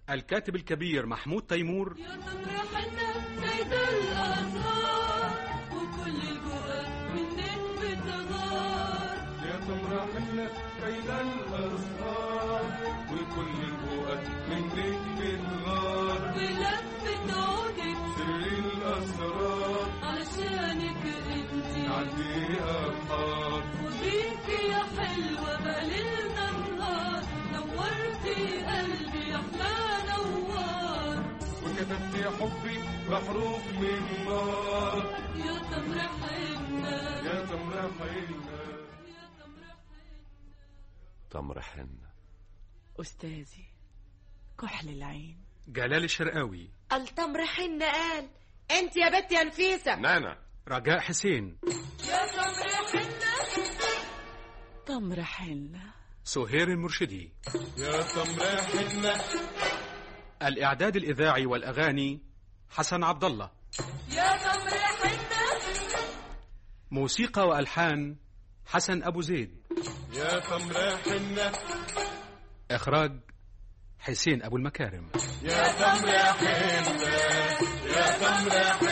الكاتب الكبير محمود تيمور يا تمر حنا سيد الأزهار وكل الجوات منك بتغار يا تمر حنا كيد الأزهار وكل البؤات منك بتغار ولفت عودك سر الأسرار علشانك انتي عديها بحار وبيك يا حلوة بقللنا النهار نورتي قلبي يا أحلى نوار وكتبت يا حبي بحروف من نار يا تمر حنا يا تمر حنا يا تمر حنا تمر حنة أستاذي كحل العين جلال الشرقاوي التمر حن قال انت يا بنت يا نفيسة نانا رجاء حسين يا تمر حنا تمر حنة سهير المرشدي يا تمر حنا الإعداد الإذاعي والأغاني حسن عبد الله يا تمر حنا موسيقى وألحان حسن أبو زيد يا تمر حنا إخراج حسين أبو المكارم يا تمر حنا يا تمر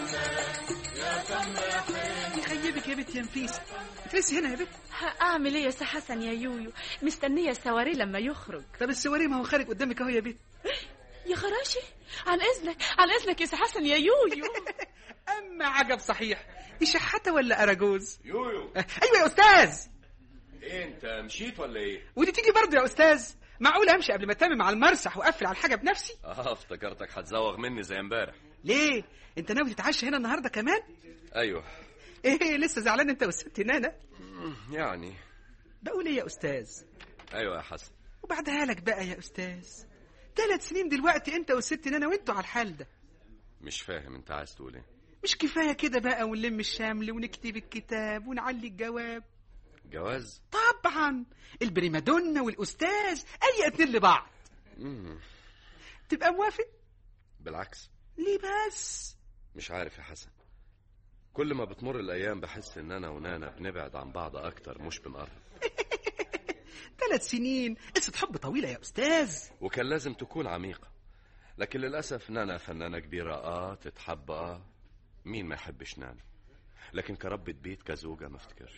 يخيبك يا بنت يا نفيسة انت لسه هنا يا بنت أعمل إيه يا سي حسن يا يويو مستنية السواري لما يخرج طب السواري ما هو خارج قدامك اهو يا بنت يا خراشي عن إذنك عن إذنك يا سي حسن يا يويو اما عجب صحيح دي شحاته ولا اراجوز يويو آه، ايوه يا استاذ ايه انت مشيت ولا ايه ودي تيجي برضه يا استاذ معقول امشي قبل ما اتمم على المرسح واقفل على الحاجه بنفسي اه افتكرتك هتزوغ مني زي امبارح ليه انت ناوي تتعشى هنا النهارده كمان ايوه ايه لسه زعلان انت والست نانا يعني بقول ايه يا استاذ ايوه يا حسن وبعدها لك بقى يا استاذ ثلاث سنين دلوقتي انت والست نانا وانتوا على الحال ده مش فاهم انت عايز تقول ايه مش كفايه كده بقى ونلم الشمل ونكتب الكتاب ونعلي الجواب جواز طبعا البريمادونا والاستاذ اي اتنين لبعض مم. تبقى موافق بالعكس ليه بس مش عارف يا حسن كل ما بتمر الايام بحس ان انا ونانا بنبعد عن بعض اكتر مش بنقرب ثلاث سنين قصه حب طويله يا استاذ وكان لازم تكون عميقة لكن للأسف نانا فنانة كبيرة آه تتحب آه مين ما يحبش نانا لكن كربة بيت كزوجة ما افتكرش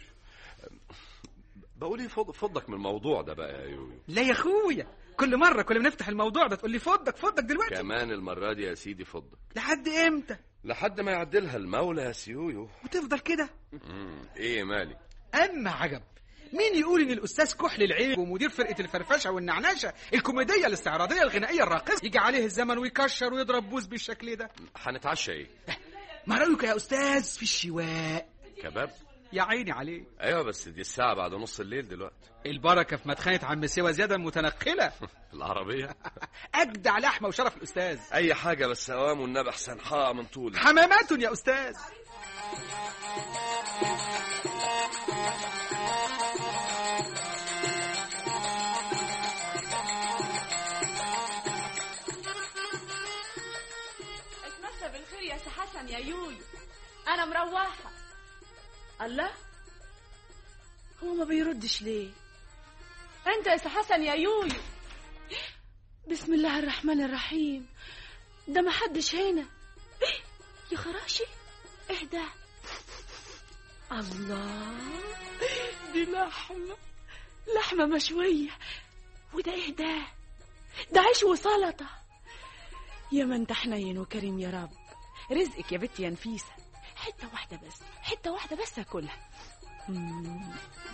بقول ايه فض- فضك من الموضوع ده بقى يا يويو لا يا اخويا كل مره كل ما نفتح الموضوع ده تقول لي فضك فضك دلوقتي كمان المرة دي يا سيدي فضك لحد امتى لحد ما يعدلها المولى يا سيويو وتفضل كده مم. ايه مالي اما عجب مين يقول ان الاستاذ كحل العيب ومدير فرقه الفرفشه والنعناشه الكوميديه الاستعراضيه الغنائيه الراقصه يجي عليه الزمن ويكشر ويضرب بوز بالشكل ده هنتعشى ايه ما رايك يا استاذ في الشواء كباب يا عيني عليه ايوه بس دي الساعة بعد نص الليل دلوقتي البركه في مدخنه عم سوى زياده المتنقله العربية اجدع لحمه وشرف الاستاذ اي حاجة بس اوام والنبي احسن حقق من طولي حمامات يا استاذ اتمسى بالخير يا سي حسن يا يويو أنا مروحة الله هو ما بيردش ليه أنت يا سي حسن يا يويو بسم الله الرحمن الرحيم ده ما حدش هنا يا خراشي اهدى الله دي لحمة لحمة مشوية وده ايه ده ده عيش وسلطة يا ما انت حنين وكريم يا رب رزقك يا بنتي يا نفيسة حتة واحدة بس حتة واحدة بس أكلها مم.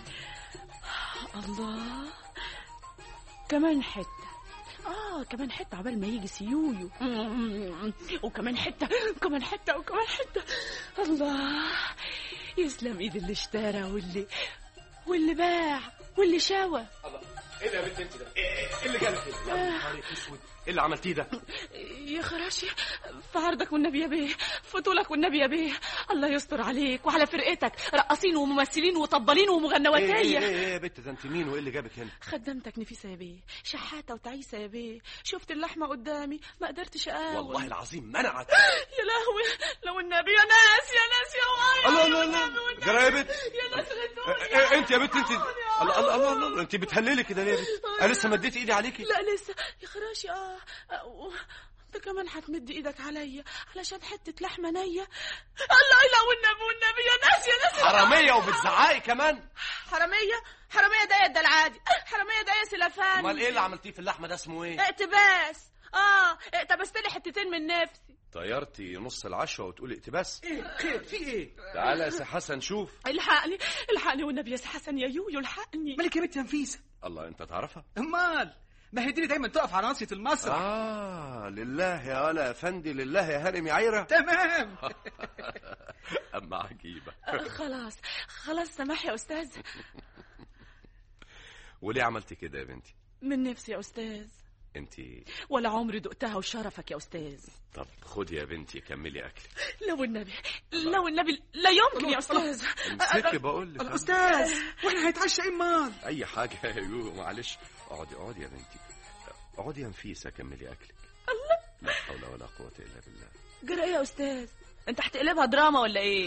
الله كمان حتة آه كمان حتة عبال ما يجي سيويو مم. وكمان حتة كمان حتة وكمان حتة الله يسلم ايد اللي اشترى واللي واللي باع واللي شوى ايه ده يا بنت انت ده ايه ايه اللي جالك كده يا نهار اسود ايه اللي عملتيه ده يا خراشي في عرضك والنبي يا بيه في طولك والنبي يا بيه الله يستر عليك وعلى فرقتك رقاصين وممثلين وطبالين ايه ومغنواتية ايه ايه ايه يا بنت ده انت مين وايه اللي جابك هنا خدمتك نفيسة يا بيه شحاتة وتعيسة يا بيه شفت اللحمة قدامي ما قدرتش اقاوم والله العظيم منعك يا لهوي لو النبي يا ناس يا ناس يا واي الله الله الله جرى يا بنت يا ناس غدوني إيه انت يا بنت انت الله الله الله, الله, الله. انت بتهللي كده ليه يا بنت؟ انا لسه مديت ايدي عليكي لا لسه يا خراشي اه آه، و- انت كمان هتمد ايدك عليا علشان حته لحمه نيه الله لا والنبي والنبي يا ناس يا ناس حراميه وبتزعقي كمان حراميه حراميه ده يد العادي حراميه ده يا سلفان امال ايه اللي عملتيه في اللحمه ده اسمه ايه اقتباس اه اقتبست لي حتتين من نفسي طيرتي نص العشوه وتقولي اقتباس ايه خير في ايه تعالى يا سي حسن شوف الحقني الحقني والنبي يا سي حسن يا يويو الحقني مالك يا بنت يا نفيسه الله انت تعرفها امال ما هي دي دايما تقف على ناصيه المسرح اه لله يا ولا يا فندي لله يا هرم يا عيره تمام اما عجيبه آه، خلاص خلاص سماح يا استاذ وليه عملتي كده يا بنتي من نفسي يا استاذ انت ولا عمري دقتها وشرفك يا استاذ طب خدي يا بنتي كملي اكلك لو النبي لو النبي لا يمكن يا استاذ امسكي بقول لك الاستاذ واحنا هيتعشى ايه امال اي حاجه يا يو معلش اقعدي اقعدي يا بنتي اقعدي يا نفيسه كملي اكلك الله لا حول ولا قوه الا بالله جرى ايه يا استاذ انت هتقلبها دراما ولا ايه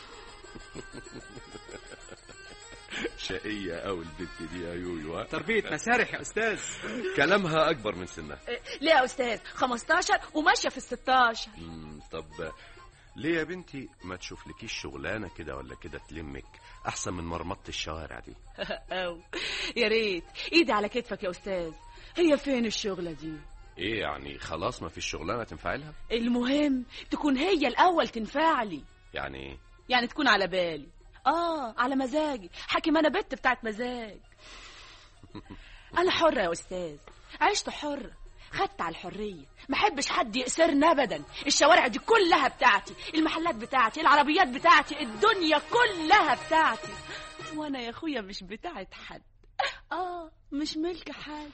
شقيه قوي البنت دي يا يويو ها؟ تربية مسارح يا أستاذ كلامها اكبر من سنها ليه يا استاذ 15 وماشيه في ال 16 مم، طب ليه يا بنتي ما تشوفلكيش شغلانه كده ولا كده تلمك احسن من مرمطه الشوارع دي أو يا ريت ايدي على كتفك يا استاذ هي فين الشغله دي ايه يعني خلاص ما فيش شغلانه تنفع لها المهم تكون هي الاول تنفع لي يعني ايه يعني تكون على بالي اه على مزاجي حكيم انا بنت بتاعت مزاج انا حرة يا استاذ عشت حرة خدت على الحرية ما احبش حد يأسرني ابدا الشوارع دي كلها بتاعتي المحلات بتاعتي العربيات بتاعتي الدنيا كلها بتاعتي وانا يا اخويا مش بتاعت حد اه مش ملك حد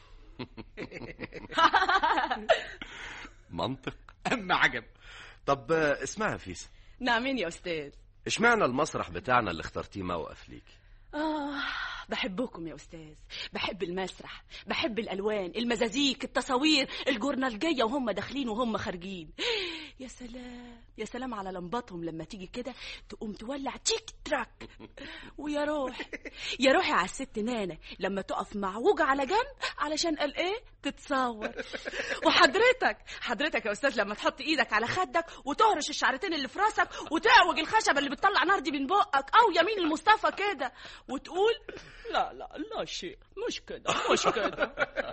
منطق اما عجب طب آه، اسمعي يا فيسا نعمين يا استاذ اشمعنى المسرح بتاعنا اللي اخترتيه موقف ليكي آه بحبكم يا أستاذ بحب المسرح بحب الألوان المزازيك التصاوير الجورنالجية وهم داخلين وهم خارجين يا سلام يا سلام على لمباتهم لما تيجي كده تقوم تولع تيك تراك ويا روحي يا روحي على الست نانا لما تقف معوجة على جنب علشان قال ايه تتصور وحضرتك حضرتك يا استاذ لما تحط ايدك على خدك وتهرش الشعرتين اللي في راسك وتعوج الخشبه اللي بتطلع نار دي من بقك او يمين المصطفى كده وتقول لا لا لا شيء مش كده مش كده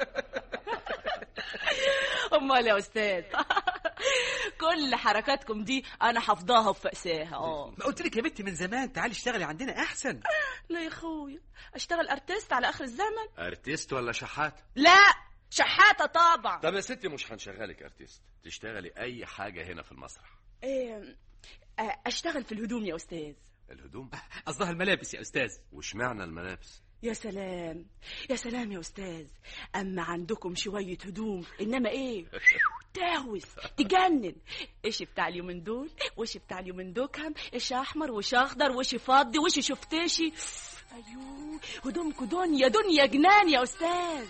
امال يا استاذ كل حركاتكم دي انا حافظاها وفقساها اه ما قلت لك يا بنتي من زمان تعالي اشتغلي عندنا احسن لا يا اخويا اشتغل ارتست على اخر الزمن ارتيست ولا شحات لا شحاته طبعا طب يا ستي مش هنشغلك ارتيست تشتغلي اي حاجه هنا في المسرح إيه، آه، اشتغل في الهدوم يا استاذ الهدوم قصدها الملابس يا أستاذ واشمعنى الملابس يا سلام يا سلام يا استاذ اما عندكم شويه هدوم انما ايه تاوس تجنن ايش بتاع اليومين دول وش بتاع اليومين دوكهم ايش احمر وش اخضر وش فضي وش شفتشي ايوه هدومكم دنيا دنيا جنان يا استاذ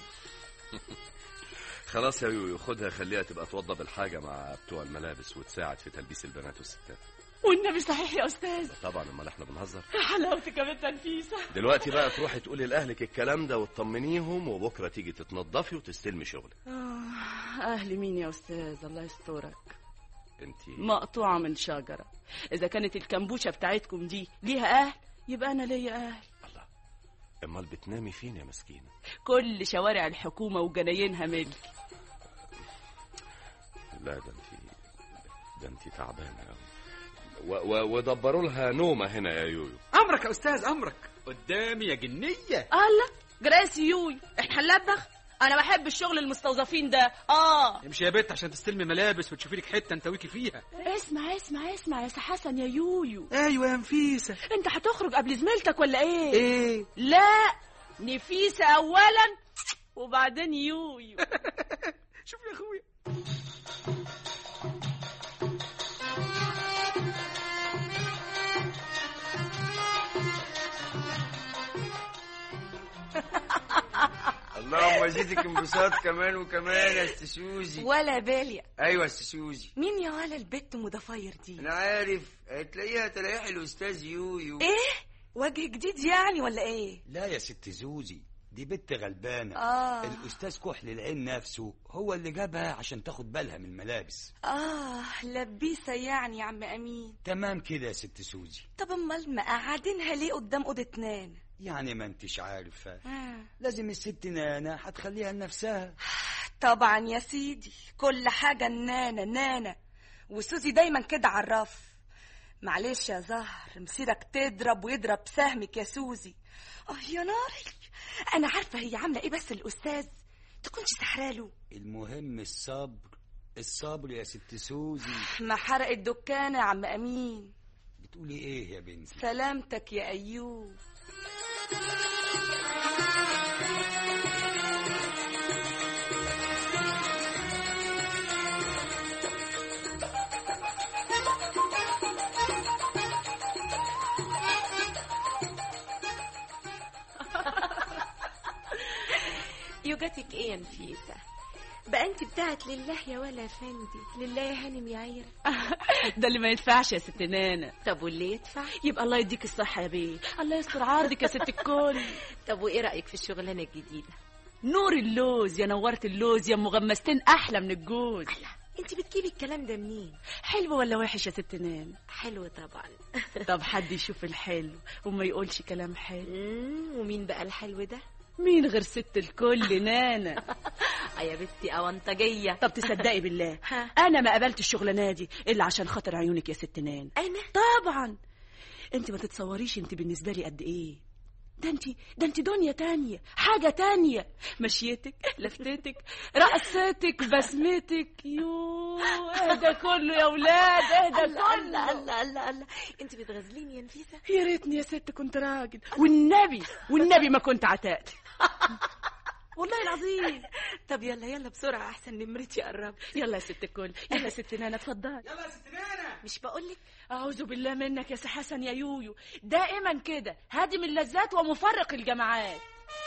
خلاص يا يويو خدها خليها تبقى توضب الحاجه مع بتوع الملابس وتساعد في تلبيس البنات والستات والنبي صحيح يا استاذ طبعا امال احنا بنهزر حلاوتك يا بنت نفيسه دلوقتي بقى تروحي تقولي لاهلك الكلام ده وتطمنيهم وبكره تيجي تتنضفي وتستلمي شغلك آه، اهل مين يا استاذ الله يسترك انت مقطوعه من شجره اذا كانت الكمبوشه بتاعتكم دي ليها اهل يبقى انا ليا اهل الله امال بتنامي فين يا مسكينه كل شوارع الحكومه وجناينها ملك لا ده انت ده انت تعبانه أوي. و- و- ودبروا لها نومه هنا يا يويو امرك يا استاذ امرك قدامي يا جنيه الله جراس يوي احنا هنلبخ انا بحب الشغل المستوظفين ده اه امشي يا بت عشان تستلمي ملابس وتشوفي لك حتة انتويكي فيها اسمع اسمع اسمع يا سي حسن يا يويو ايوه يا نفيسه انت هتخرج قبل زميلتك ولا ايه ايه لا نفيسة اولا وبعدين يويو شوف يا اخويا اللهم زيدك انبساط كمان وكمان يا استسوزي ولا بالي ايوه يا استسوزي مين يا ولا البت مضفاير دي انا عارف هتلاقيها تلاقيح الاستاذ يويو ايه وجه جديد يعني ولا ايه لا يا ست زوزي دي بنت غلبانة آه. الأستاذ كحل العين نفسه هو اللي جابها عشان تاخد بالها من الملابس اه لبيسه يعني يا عم امين تمام كده يا ست سوزي طب امال مقعدينها ليه قدام اوضه نانا يعني ما انتش عارفة آه. لازم الست نانا هتخليها لنفسها طبعا يا سيدي كل حاجه نانا نانا وسوزي دايما كده عرف معلش يا زهر مسيرك تضرب ويضرب سهمك يا سوزي اه يا ناري انا عارفه هي عامله ايه بس الاستاذ تكونش سحراله المهم الصبر الصبر يا ست سوزي ما حرق الدكان يا عم امين بتقولي ايه يا بنتي سلامتك يا ايوب يوجتك ايه يا نفيسة بقى انت بتاعت لله يا ولا يا فندي لله يا هانم يا عير ده اللي ما يدفعش يا ست نانا طب واللي يدفع يبقى الله يديك الصحة يا بيه الله يستر عرضك يا ست الكل طب وايه رأيك في الشغلانة الجديدة نور اللوز يا نورت اللوز يا مغمستين أحلى من الجوز انت بتجيبي الكلام ده منين حلو ولا وحش يا ست نانا حلو طبعا طب حد يشوف الحلو وما يقولش كلام حلو مم، ومين بقى الحلو ده مين غير ست الكل نانا اه يا بنتي اونطجية طب تصدقي بالله ها. انا ما قبلت الشغلانه دي الا عشان خاطر عيونك يا ست نان انا طبعا انت ما تتصوريش انت بالنسبه لي قد ايه ده انت ده انت دنيا تانية حاجة تانية مشيتك لفتتك رقصتك بسمتك يو اهدى كله يا ولاد اهدى الله كله الله الله الله الله انت بتغزليني يا نفيسة يا ريتني يا ست كنت راجل والنبي والنبي ما كنت عتقت والله العظيم طب يلا يلا بسرعة احسن نمرتي قربت يلا يا ست الكل يلا يا ست نانا اتفضلي يلا يا ست نانا مش بقولك أعوذ بالله منك يا سي حسن يا يويو دائما كده هادم اللذات ومفرق الجماعات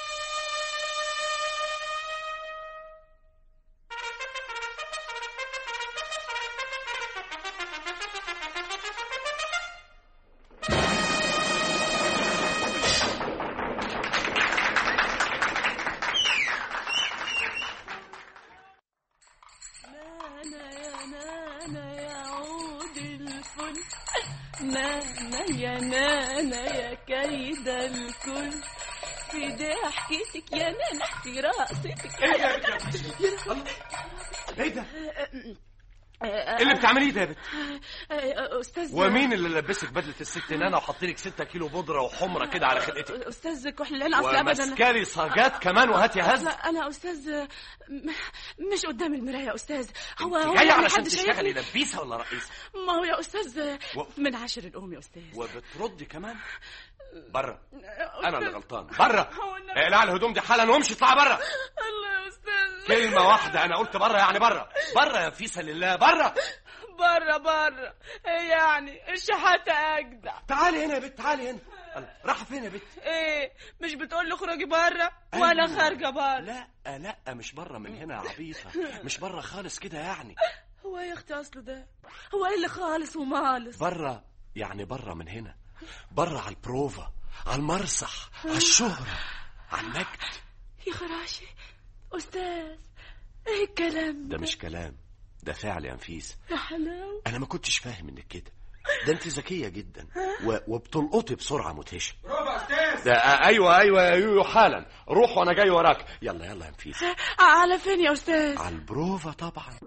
نانا يا نانا يا عود الفل نانا يا نانا يا كيد الكل في ضحكتك يا نانا في رقصتك ايه يا بنت ايه ده ايه اللي بتعمليه ده يا بنت استاذ ومين اللي لبسك بدله الست نانا وحط لك 6 كيلو بودره وحمره كده على خلقتك استاذ كحل العين اصل ابدا ومسكري صاجات كمان وهات يا هز لا انا استاذ م- مش قدام المرايه يا استاذ هو هو جاي يعني علشان حد تشتغلي شايفني؟ لبيسه ولا رئيسه ما هو يا استاذ و- من عشر الام يا استاذ وبتردي كمان بره انا اللي أستاذ. غلطان بره هو النبي- اقلع الهدوم دي حالا وامشي اطلع بره الله يا استاذ كلمه واحده انا قلت بره يعني بره بره يا فيسه لله بره بره بره إيه يعني الشحاته اجدع تعالي هنا يا بنت تعالي هنا الله، رايحه فين يا بنت ايه مش بتقول له اخرجي بره وانا أيوة. خارجه بره لا لا مش بره من هنا يا عبيطه مش بره خالص كده يعني هو إيه يا اختي اصله ده هو ايه اللي خالص ومالص بره يعني بره من هنا بره على البروفا على المسرح على الشهرة على المجد يا خراشي استاذ ايه الكلام ده مش كلام ده فعل يا نفيس يا حلاوه انا ما كنتش فاهم انك كده ده انت ذكيه جدا و... وبتلقطي بسرعه مدهشه برافو يا استاذ ده آه، ايوه ايوه يا يويو حالا روح وانا جاي وراك يلا يلا يا نفيس على فين يا استاذ على البروفا طبعا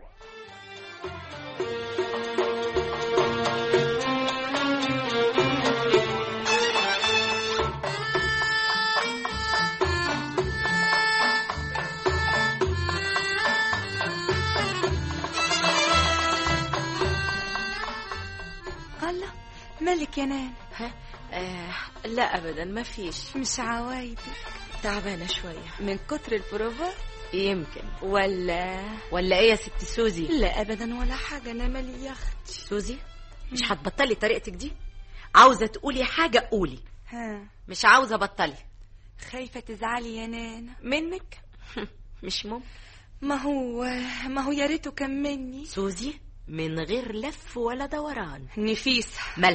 الله مالك يا نان ها آه لا ابدا ما فيش مش عوايدك تعبانة شوية من كتر البروفا يمكن ولا ولا ايه يا ست سوزي لا ابدا ولا حاجه انا مالي يا اختي سوزي مش هتبطلي طريقتك دي عاوزة تقولي حاجة قولي ها مش عاوزة بطلي خايفه تزعلي يا نانا منك مش ممكن ما هو ما هو يا ريته كان مني سوزي من غير لف ولا دوران نفيسه مالها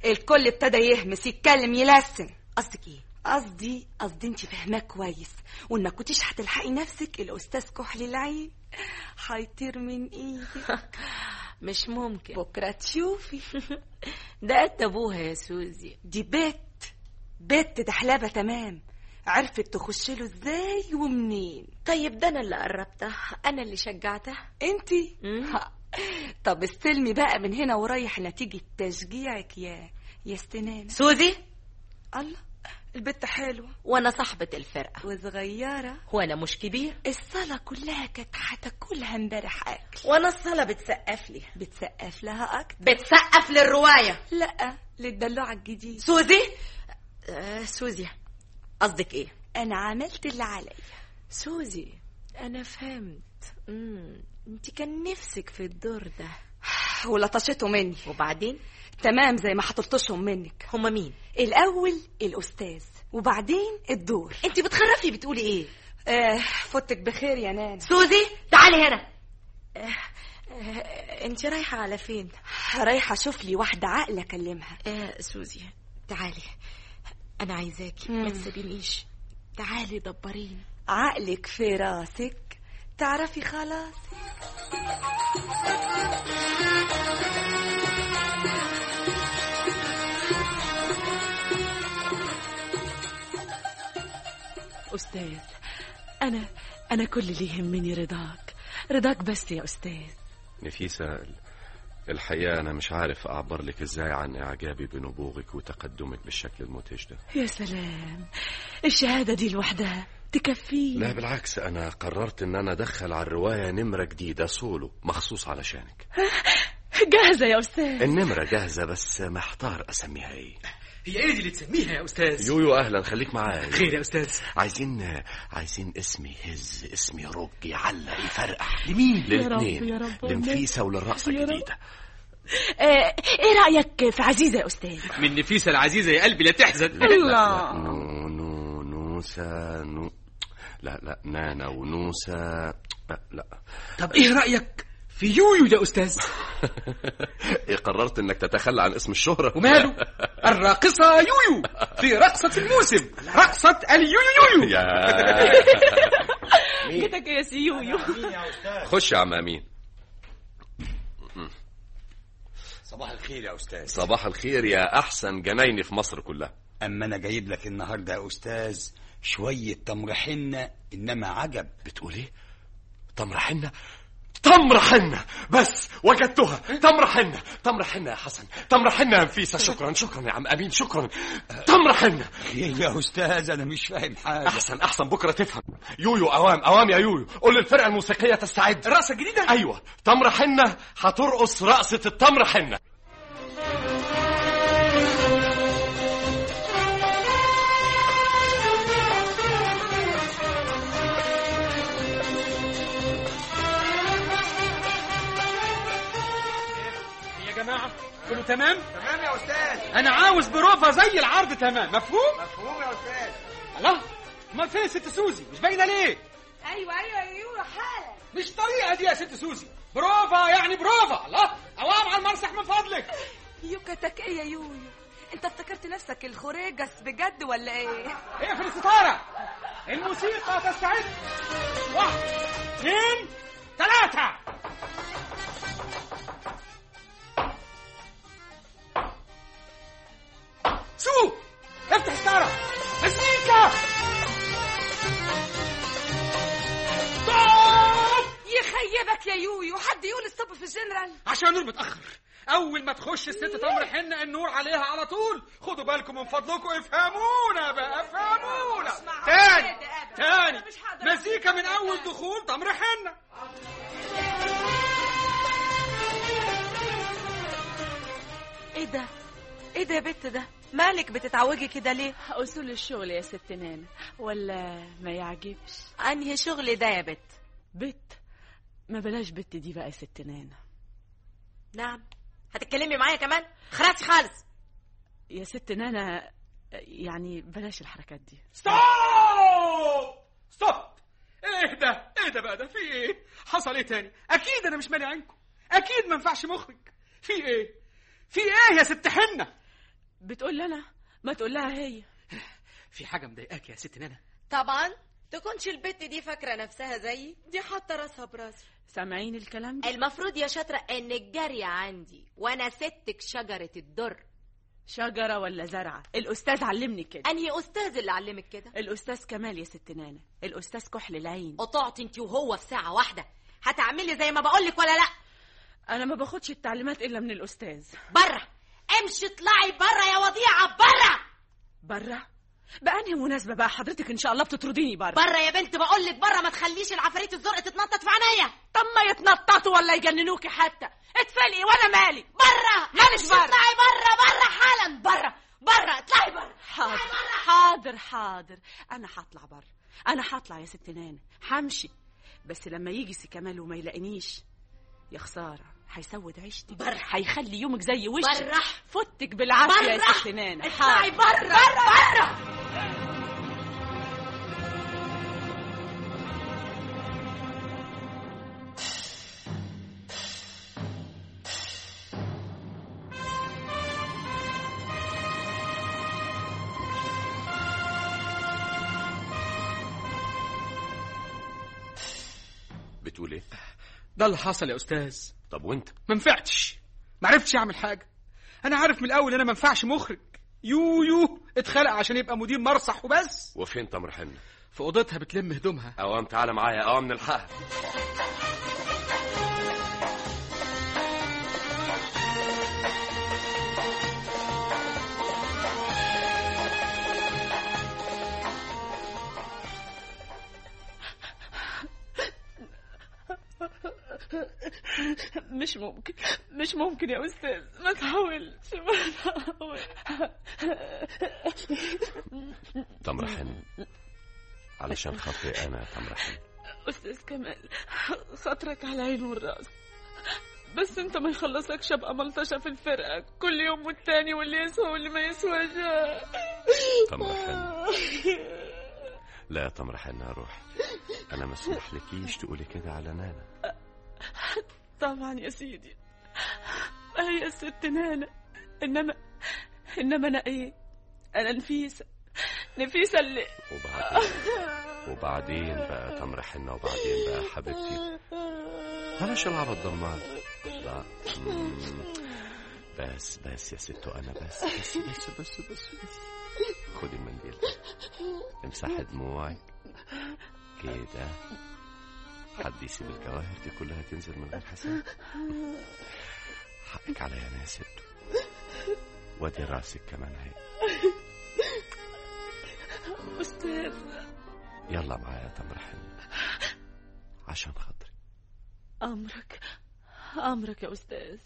الكل ابتدى يهمس يتكلم يلسن قصدك ايه قصدي قصدي انت فاهماه كويس وان ما كنتيش هتلحقي نفسك الاستاذ كحل العين هيطير من ايدك مش ممكن بكره تشوفي ده قد ابوها يا سوزي دي بت بت دحلبة تمام عرفت تخش له ازاي ومنين طيب ده انا اللي قربتها انا اللي شجعتها انتي مم. ها. طب استلمي بقى من هنا ورايح نتيجة تشجيعك يا يا استنانة سوزي الله البت حلوة وانا صاحبة الفرقة وصغيرة وانا مش كبير الصلاة كلها كانت هتاكلها امبارح أكل وانا الصلاة بتسقف لي بتسقف لها أكتر بتسقف للرواية لا للدلوعة الجديد سوزي آه سوزي قصدك ايه أنا عملت اللي عليا سوزي انا فهمت امم انت كان نفسك في الدور ده ولطشته مني وبعدين تمام زي ما هتلطشهم منك هما مين الأول الأستاذ وبعدين الدور انت بتخرفي بتقولي ايه آه فوتك بخير يا نانا سوزي تعالي هنا آه آه انت رايحة على فين رايحة أشوف لي واحدة عاقلة أكلمها آه سوزي تعالي انا عايزاكي مم. ما تسيبينيش تعالي دبريني عقلك في راسك تعرفي خلاص أستاذ أنا أنا كل اللي يهمني رضاك رضاك بس يا أستاذ نفيسة الحقيقة أنا مش عارف أعبر لك إزاي عن إعجابي بنبوغك وتقدمك بالشكل المدهش ده يا سلام الشهادة دي لوحدها تكفيني لا بالعكس أنا قررت إن أنا أدخل على الرواية نمرة جديدة سولو مخصوص علشانك جاهزة يا أستاذ النمرة جاهزة بس محتار أسميها إيه هي ايه دي اللي تسميها يا استاذ يويو أهلا خليك معايا خير يا استاذ عايزين عايزين اسم يهز اسم يرج يعلق يفرقع لمين يا رب، للاثنين يا رب، لنفيسة وللرقصة يا رب. الجديدة آه إيه رأيك في عزيزة يا أستاذ من نفيسة العزيزة يا قلبي لا تحزن لا، لا، الله. نو نو نوسة نو لا لا نانا ونوسة لا, لا. طب ايه رأيك في يويو يا استاذ إيه قررت انك تتخلى عن اسم الشهرة وماله الراقصة يويو في رقصة الموسم رقصة اليويو يا جيتك يا سيويو خش يا عم امين صباح الخير يا أستاذ صباح الخير يا احسن جنايني في مصر كلها أما أنا جايب لك النهاردة يا أستاذ شوية تمر حنة إنما عجب بتقول ايه تمر حنة تمر حنة بس وجدتها تمر حنة تمر حنة يا حسن تمر حنة يا نفيسة شكرا شكرا يا عم امين شكرا تمر حنة خير يا أستاذ أنا مش فاهم حاجة احسن احسن بكره تفهم يويو اوام اوام يا يويو قول للفرقه الموسيقيه تستعد الرقصة الجديدة ايوه تمر حنه هترقص رقصه التمر حنه يا جماعة كله تمام تمام يا استاذ انا عاوز بروفا زي العرض تمام مفهوم مفهوم يا استاذ الله امال فين ست سوزي مش باينه ليه أيوة أيوة أيوة حالا مش طريقه دي يا ست سوزي بروفا يعني بروفا الله اوام على المسرح من فضلك يوكتك إيه يا يويو أنت افتكرت نفسك الخريجس بجد ولا إيه؟ اقفل الستاره الموسيقى تستعد واحد اثنين ثلاثة سو افتح الستارة مزيكا ستوب يخيبك يا يويو حد يقول ستوب في الجنرال عشان النور متأخر أول ما تخش الست تمر حنة النور عليها على طول خدوا بالكم من فضلكم افهمونا بقى افهمونا تاني تاني مزيكا من أول دخول تمر حنة ايه ده ايه ده يا بت ده مالك بتتعوجي كده ليه أصول الشغل يا ست نانا ولا ما يعجبش انهي شغل ده يا بت بت ما بلاش بت دي بقى يا ست نانا نعم هتتكلمي معايا كمان خلاص خالص يا ست نانا يعني بلاش الحركات دي ستوب ستوب ايه ده ايه ده بقى ده في ايه حصل ايه تاني اكيد انا مش مانع عنكم اكيد ما ينفعش مخرج في ايه في ايه يا ست حنه بتقول لي انا ما تقول لها هي في حاجه مضايقاك يا ست نانا طبعا تكونش البت دي فاكره نفسها زيي دي حاطه راسها براسي سامعين الكلام ده المفروض يا شاطره انك جاريه عندي وانا ستك شجره الدر شجره ولا زرعه الاستاذ علمني كده انهي استاذ اللي علمك كده الاستاذ كمال يا ست نانا الاستاذ كحل العين قطعت انت وهو في ساعه واحده هتعملي زي ما بقولك ولا لا انا ما باخدش التعليمات الا من الاستاذ بره امشي اطلعي بره يا وضيعه بره بره بأنهي مناسبة بقى حضرتك إن شاء الله بتطرديني بره بره يا بنت بقولك بره ما تخليش العفاريت الزرق تتنطط في عينيا طب ما يتنططوا ولا يجننوكي حتى اتفلقي وأنا مالي بره ماليش امشي بره. اطلعي بره بره حالا بره بره اطلعي بره حاضر حاضر حاضر أنا هطلع بره أنا هطلع يا ست نانا همشي بس لما يجي سي كمال وما يلاقينيش يا خسارة هيسود عيشتي بره. هيخلي يومك زي وشي بره. فوتك بالعافية يا بره. ست نانا اطلعي حاضر. بره بره بره بتقول ايه ده اللي حصل يا استاذ طب وانت ما نفعتش ما عرفتش اعمل حاجه انا عارف من الاول انا ما ينفعش مخرج يو يو اتخلق عشان يبقى مدير مرصح وبس وفين تمر حنة في اوضتها بتلم هدومها اوام تعالى معايا اوام نلحقها مش ممكن مش ممكن يا أستاذ ما تحاولش ما تحاول تمر حنة علشان خاطري انا يا تمر حنة أستاذ كمال خاطرك على العين والرأس بس انت ما يخلصكش ابقى ملطشة في الفرقة كل يوم والتاني واللي يسوى واللي ما يسواش تمر حنة لا يا تمر حنة يا روحي انا ما اسمح لكيش تقولي كده على نانا طبعا يا سيدي ما هي الست نانا انما انما انا ايه انا نفيسة نفيسة اللي وبعدين وبعدين بقى يا تمر حنة وبعدين بقى يا حبيبتي بلاش العبط ضمان لا مم. بس بس يا ستو انا بس بس بس بس بس, بس. خدي المنديل امسحي دموعك كده حد يسيب الجواهر دي كلها تنزل من غير حساب حقك عليا انا يا ستو وادي راسك كمان اهي أستاذ يلا معايا يا تمر حنة عشان خاطري أمرك أمرك يا أستاذ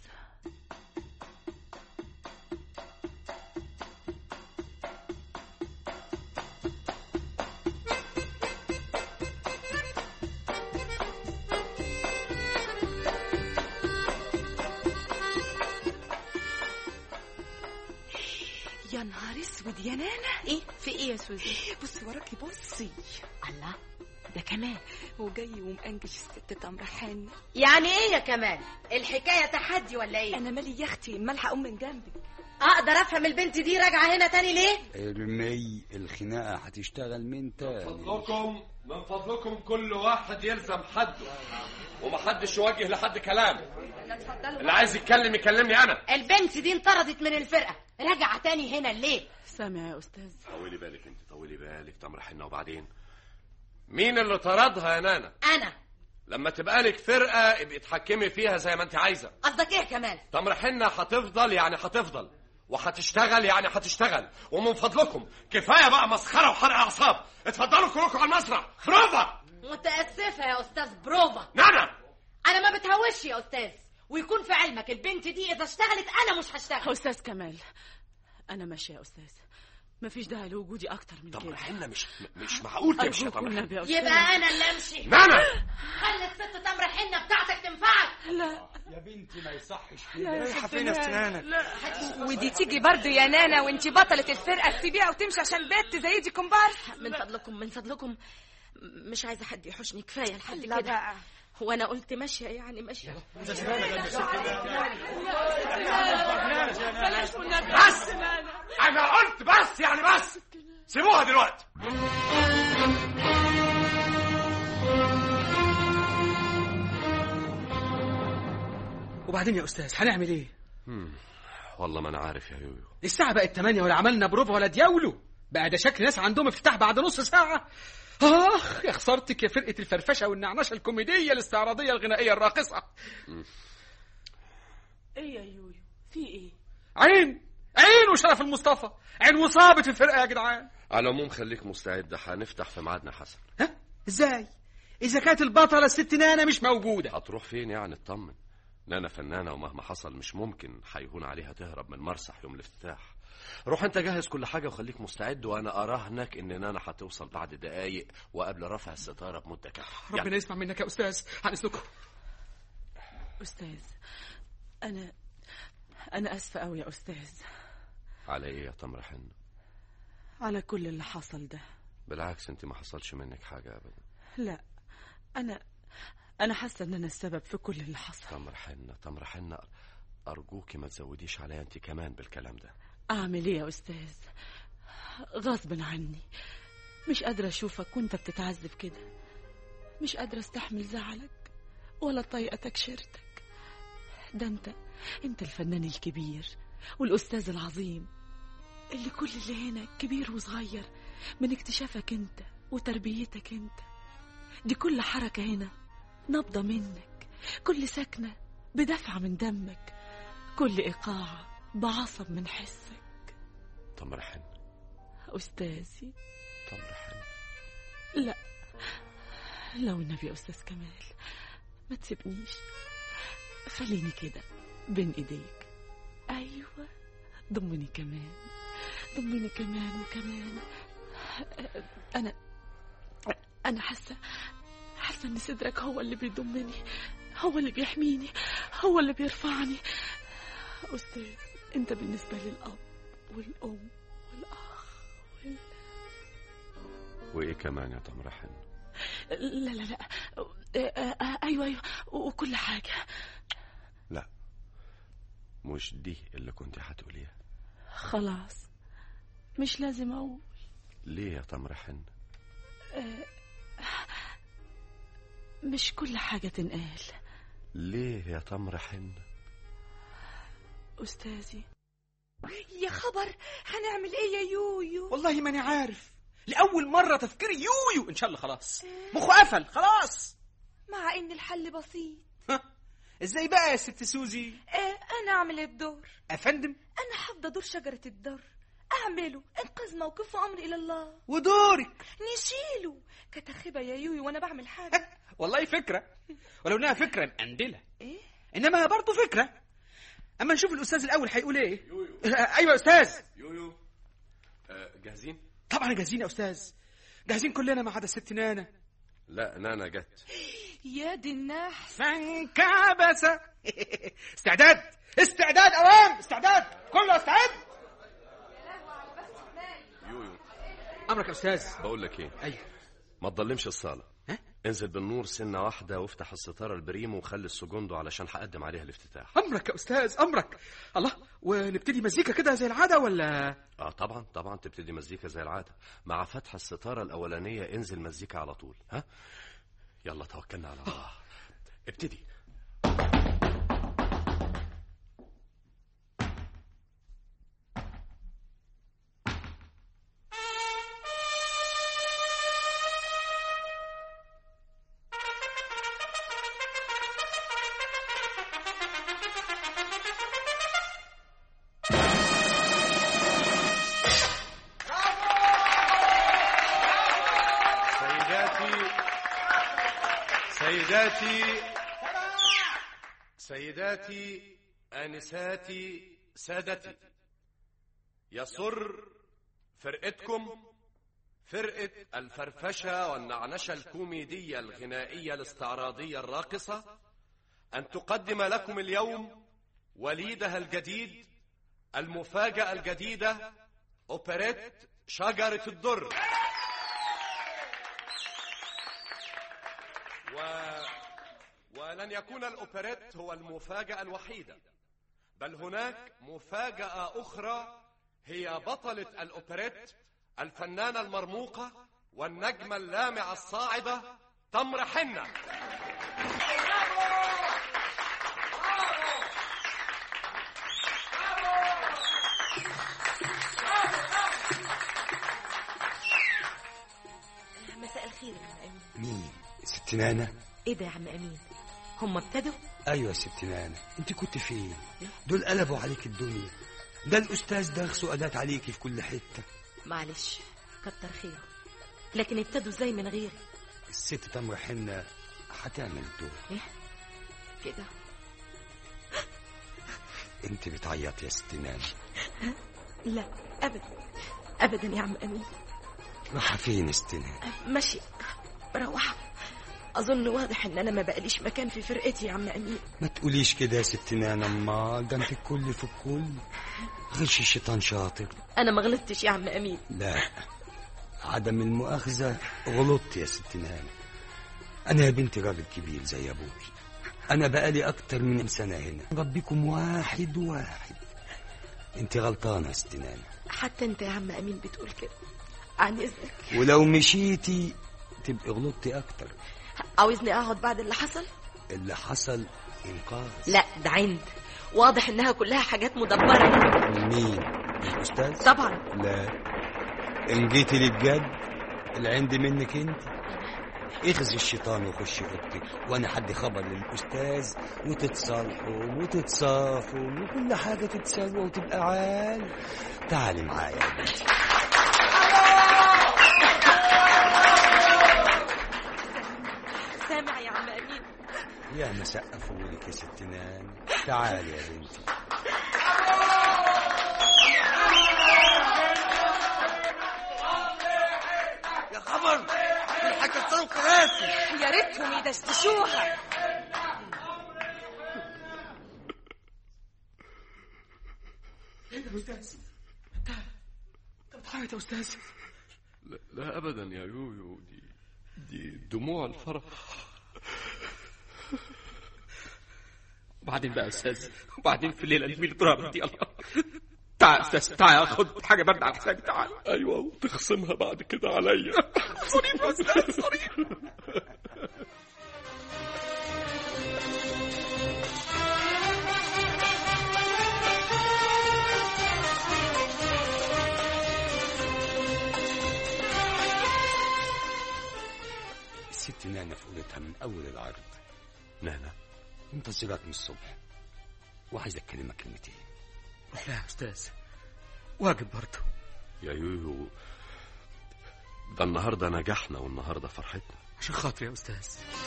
يا نهار اسود يا نانا ايه في ايه يا سوزي بصي وراكي بصي الله ده كمان وجاي ومأنجش الست تمر حن يعني ايه يا كمال الحكايه تحدي ولا ايه انا مالي يا اختي مالحه اقوم من جنبك اقدر افهم البنت دي راجعه هنا تاني ليه ارمي الخناقه هتشتغل من تاني فضلكم من فضلكم كل واحد يلزم حده ومحدش يوجه لحد كلام اللي عايز يتكلم يكلمني انا البنت دي انطردت من الفرقه راجعه تاني هنا ليه سامع يا أستاذ طولي بالك انت طولي بالك تمر حنة وبعدين مين اللي طردها يا نانا انا لما تبقى لك فرقه ابقي اتحكمي فيها زي ما انت عايزه قصدك ايه كمال تمر حنة هتفضل يعني هتفضل وهتشتغل يعني هتشتغل ومن فضلكم كفايه بقى مسخره وحرق اعصاب اتفضلوا كلكم على المسرح بروفا متاسفه يا استاذ بروفا نانا انا ما بتهوش يا استاذ ويكون في علمك البنت دي اذا اشتغلت انا مش هشتغل أستاذ كمال أنا ماشية يا أستاذ مفيش داعي لوجودي أكتر من تمر كده حنة مش مش معقول تمشي يا أرجوك تمر حنة والنبي يا أستاذ يبقى انا اللي امشي نانا خلي الست تمر حنه بتاعتك تنفعك لا يا بنتي ما يصحش لا يا رايحة ست فين يا ست نانا. نانا؟ لا ودي تيجي برضو يا نانا وانت بطلة الفرقة تسيبيها وتمشي عشان بنت زي دي كومبارس من فضلكم من فضلكم م- مش عايزه حد يحوشني كفايه لحد لا كده بقى وانا قلت ماشيه يعني ماشيه بس انا قلت بس يعني بس سيبوها دلوقتي وبعدين يا استاذ هنعمل ايه هم، والله ما انا عارف يا يويو الساعه بقت 8 ولا عملنا بروفا ولا دياولو بقى ده شكل ناس عندهم افتتاح بعد نص ساعه اخ يا خسارتك يا فرقه الفرفشه والنعنشه الكوميديه الاستعراضيه الغنائيه الراقصه ايه يا يويو في ايه عين عين وشرف المصطفى عين وصابت الفرقه يا جدعان على العموم خليك مستعد هنفتح في ميعادنا حسن ها ازاي اذا كانت البطله الست نانا مش موجوده هتروح فين يعني اطمن نانا فنانة ومهما حصل مش ممكن هيهون عليها تهرب من مرسح يوم الافتتاح روح انت جهز كل حاجة وخليك مستعد وانا اراهنك ان نانا هتوصل بعد دقايق وقبل رفع الستارة بمدة كافية ربنا يسمع منك يا استاذ هنسلكه استاذ انا انا اسفه قوي يا استاذ على ايه يا تمر حن على كل اللي حصل ده بالعكس انت ما حصلش منك حاجة ابدا لا انا انا حاسه ان انا السبب في كل اللي حصل تمر حنة تمر حنة ارجوكي ما تزوديش عليا انت كمان بالكلام ده اعمل ايه يا استاذ غصب عني مش قادره اشوفك وانت بتتعذب كده مش قادره استحمل زعلك ولا طايقتك شيرتك ده انت انت الفنان الكبير والاستاذ العظيم اللي كل اللي هنا كبير وصغير من اكتشافك انت وتربيتك انت دي كل حركه هنا نبضه منك كل سكنه بدفعه من دمك كل ايقاع بعصب من حسك تمر حنة استاذي تمر حنة لا لو النبي يا استاذ كمال ما تسيبنيش خليني كده بين ايديك ايوه ضمني كمان ضمني كمان وكمان انا انا حاسه حاسه ان صدرك هو اللي بيضمني هو اللي بيحميني هو اللي بيرفعني استاذ انت بالنسبه لي الاب والام والاخ وال... وايه كمان يا تمر حنة لا لا لا آه، آه، ايوه ايوه وكل حاجه لا مش دي اللي كنت هتقوليها خلاص مش لازم اقول ليه يا تمر حنة آه، مش كل حاجه تنقال ليه يا تمر حنة استاذي يا خبر هنعمل ايه يا يويو والله ماني عارف لاول مره تفكيري يويو ان شاء الله خلاص مخه قفل خلاص مع ان الحل بسيط ازاي بقى يا ست سوزي آه انا اعمل الدور افندم انا حافظه دور شجره الدر اعمله انقذ موقف امري الى الله ودورك نشيله كتخبه يا يويو وانا بعمل حاجه والله فكره ولو انها فكره مقندله ايه انما برضه فكره اما نشوف الاستاذ الاول هيقول ايه ايوه يا استاذ يويو آه جاهزين طبعا جاهزين يا استاذ جاهزين كلنا ما عدا الست نانا لا نانا جت يا دي النحس فانكبس استعداد استعداد اوام استعداد كله استعد يويو امرك يا استاذ بقول لك ايه ايوه ما تضلمش الصالة ها؟ انزل بالنور سنة واحدة وافتح الستارة البريم وخلي السجوندو علشان هقدم عليها الافتتاح امرك يا استاذ امرك الله ونبتدي مزيكا كده زي العاده ولا اه طبعا طبعا تبتدي مزيكا زي العادة مع فتح الستارة الأولانية انزل مزيكا على طول ها يلا توكلنا على الله ابتدي سيداتي سيداتي سيداتي آنساتي سادتي يسر فرقتكم فرقة الفرفشة والنعنشة الكوميدية الغنائية الاستعراضية الراقصة أن تقدم لكم اليوم وليدها الجديد المفاجأة الجديدة أوبريت شجرة الدر و ولن يكون الأوبريت هو المفاجأة الوحيدة بل هناك مفاجأة أخرى هي بطلة الأوبريت الفنانة المرموقة والنجمة اللامعة الصاعدة تمر حنة مساء الخير يا عم امين مين ست نانا ايه ده يا عم امين هم ابتدوا ايوه يا ست نانا انت كنت فين دول قلبوا عليك الدنيا ده الاستاذ ده سؤالات عليكي في كل حته معلش كتر خيره لكن ابتدوا ازاي من غيري الست تمر حنة هتعمل الدور ايه كده انت بتعيط يا ست نانا لا ابدا ابدا يا عم امين رايحه فين يا ست نانا ماشي بروح اظن واضح ان انا ما بقاليش مكان في فرقتي يا عم امين ما تقوليش كده يا ست نانا امال ده انت الكل في الكل غش الشيطان شاطر انا ما غلطتش يا عم امين لا عدم المؤاخذة غلطت يا ست نانا أنا يا بنتي راجل كبير زي أبوك أنا بقالي أكتر من سنة هنا ربكم واحد واحد أنت غلطانة يا ست نانا حتى انت يا عم امين بتقول كده عن اذنك ولو مشيتي تبقي غلطتي أكتر عاوزني اقعد بعد اللي حصل اللي حصل إنقاذ لا ده عند واضح انها كلها حاجات مدبره مين الأستاذ طبعا لا إن جيتي للجد العند منك أنت اخذ الشيطان وخش اوضتك وانا حد خبر للاستاذ وتتصالحوا وتتصافوا وكل حاجه تتسوى وتبقى عال تعالي معايا يا بنتي سامع يا عم امين يا ما سقفوا لك يا ست نان تعالي يا بنتي يا خبر هيكسروا الكراسي يا ريتهم يدشدشوها ايه ده يا استاذ انت انت بتعيط يا استاذ لا, لا أبدا يا يويو دي دي دموع الفرح وبعدين بقى يا استاذ وبعدين في الليله الميل ضرب دي الله تعال يا استاذ تعال خد حاجه برد على حسابي تعال أيوة وتخصمها بعد كده عليا صريف يا استاذ صريف الست نانا في اوضتها من اول العرض نانا منتظرات من الصبح وعايز اكلمك كلمتين روح لها يا استاذ واجب برضه يا يويو ده النهارده نجحنا والنهارده فرحتنا عشان خاطري يا استاذ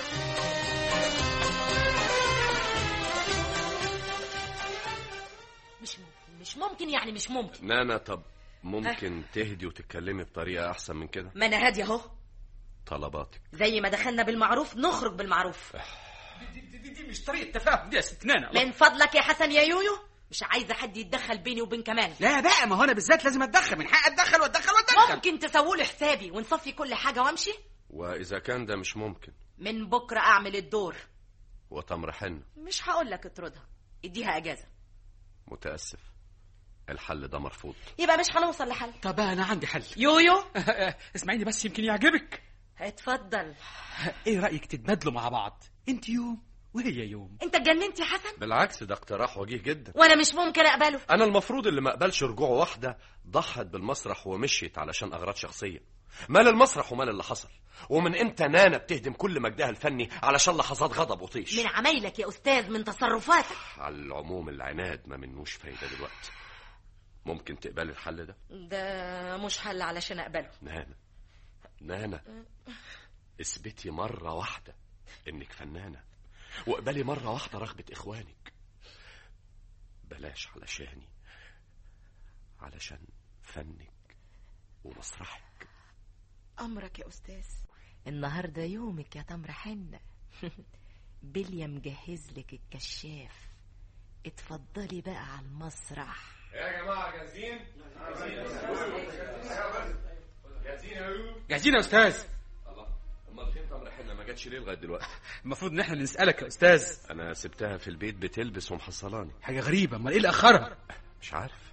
مش ممكن مش ممكن يعني مش ممكن نانا طب ممكن تهدي وتتكلمي بطريقة أحسن من كده ما انا هاديه اهو طلباتك زي ما دخلنا بالمعروف نخرج بالمعروف دي, دي, دي, دي مش طريقه تفاهم دي يا ست نانا الله. من فضلك يا حسن يا يويو مش عايزه حد يتدخل بيني وبين كمال لا بقى ما هو انا بالذات لازم اتدخل من حق اتدخل واتدخل واتدخل ممكن تسووا لي حسابي ونصفي كل حاجه وامشي وإذا كان ده مش ممكن من بكره اعمل الدور وتمر حنة مش هقول لك اطردها اديها اجازه متأسف الحل ده مرفوض يبقى مش هنوصل لحل طب انا عندي حل يويو اسمعيني بس يمكن يعجبك اتفضل ايه رايك تتبادلوا مع بعض انت يوم وهي يوم انت اتجننت يا حسن بالعكس ده اقتراح وجيه جدا وانا مش ممكن اقبله أنا المفروض اللي ما أقبلش رجوع واحدة ضحت بالمسرح ومشيت علشان أغراض شخصية مال المسرح ومال اللي حصل ومن امتى نانا بتهدم كل مجدها الفني علشان لحظات غضب وطيش من عمايلك يا استاذ من تصرفاتك على العموم العناد ما منوش فايدة دلوقتي ممكن تقبل الحل ده ده مش حل علشان اقبله نانا نانا اثبتي مرة واحدة انك فنانة واقبلي مرة واحدة رغبة اخوانك بلاش علشاني علشان فنك ومسرحك امرك يا استاذ النهارده يومك يا تمر حنه بليا مجهز لك الكشاف اتفضلي بقى على المسرح يا جماعة جاهزين؟ جاهزين جاهزين يا استاذ الله امال فين تمر حنا ما جاتش ليه لغايه دلوقتي المفروض ان احنا اللي نسالك يا استاذ انا سبتها في البيت بتلبس ومحصلاني حاجه غريبه امال ايه اللي اخرها مش عارف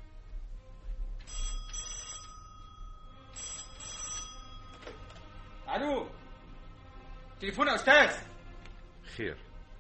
الو تليفون يا استاذ خير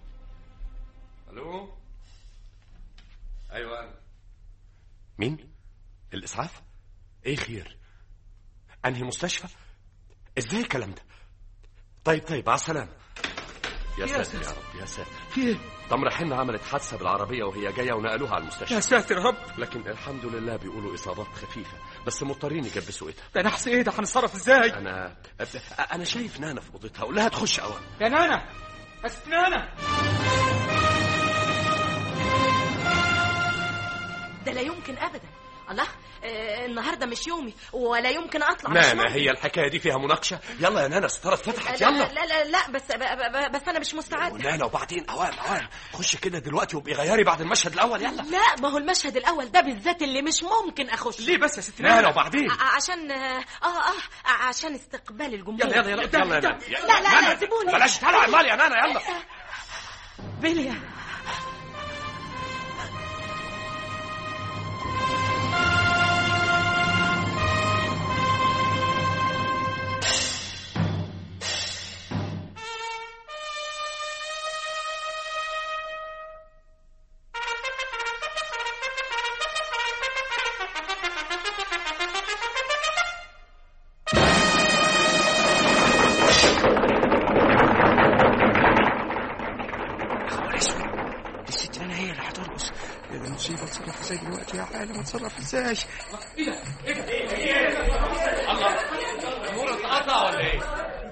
الو ايوه انا مين الاسعاف ايه خير انهي مستشفى ازاي الكلام ده طيب طيب على السلامه يا يا ساتر يا ساتر. رب يا ساتر في ايه تمر حنة عملت حادثة بالعربية وهي جاية ونقلوها على المستشفى يا ساتر يا رب لكن الحمد لله بيقولوا إصابات خفيفة بس مضطرين يجبسوا إيدها ده نحس ايه ده هنتصرف ازاي أنا أنا شايف نانا في أوضتها قول لها تخش أوام يا نانا يا ست نانا ده لا يمكن ابدا الله آه النهارده مش يومي ولا يمكن اطلع مش نانا ممكن. هي الحكاية دي فيها مناقشة يلا يا نانا ستارة اتفتحت لا, يلا لا لا لا بس ب- ب- بس انا مش مستعده نانا وبعدين أوام أوام خش كده دلوقتي وابقي غيري بعد المشهد الأول يلا لا ما هو المشهد الاول ده بالذات اللي مش ممكن اخش ليه بس يا ست نانا نانا وبعدين ع- عشان اه اه آه، عشان استقبال الجمهور يلا يلا يلا يلا يا نانا لا لا لا سيبوني بلاش تلعب مال يا نانا يلا بيليا خبر اسود دي الست انا هي اللي هترقص يا ده مصيبه اتصرف ازاي دلوقتي يا عالم اتصرف ازاي النور اتقطع ولا إيه؟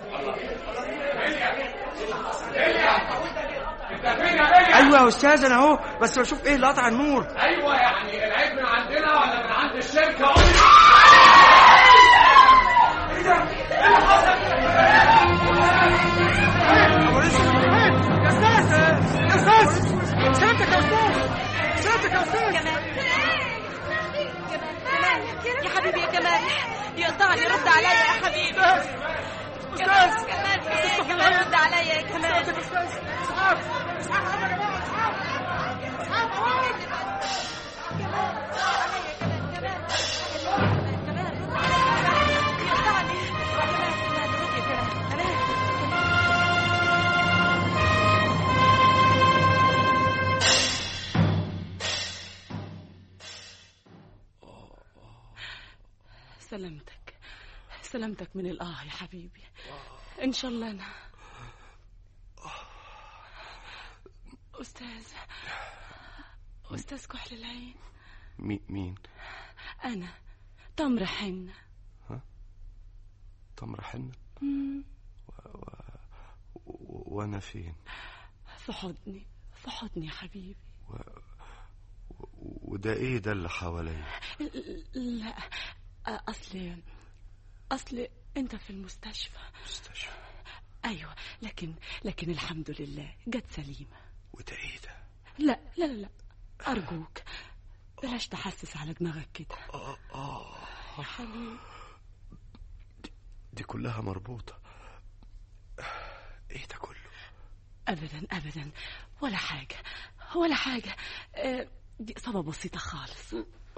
ايوه يا استاذ انا اهو بس بشوف ايه اللي قطع النور ايوه يعني العيب من عندنا ولا من عند الشركه خبر اسود يا استاذ يا استاذ سلامتك يا استاذ سلامتك يا استاذ يا حبيبي يا جمال يقطعني رد عليا يا حبيبي استاذ كمال يا كمال رد عليا يا كمال سلامتك سلامتك من الآه يا حبيبي إن شاء الله أنا أستاذ أستاذ كحل العين مين مين أنا تمر حنة تمر حنة مم، و- وأنا فين في حضني في حضني يا حبيبي وده إيه ده اللي حواليا لا أصل أصل أنت في المستشفى مستشفى أيوة لكن لكن الحمد لله جت سليمة وده إيه ده لا لا لا لا أرجوك بلاش تحسس على دماغك كده آه آه يا حبيبي دي كلها مربوطة إيه ده كله أبدا أبدا ولا حاجة ولا حاجة آه، دي إصابة بسيطة خالص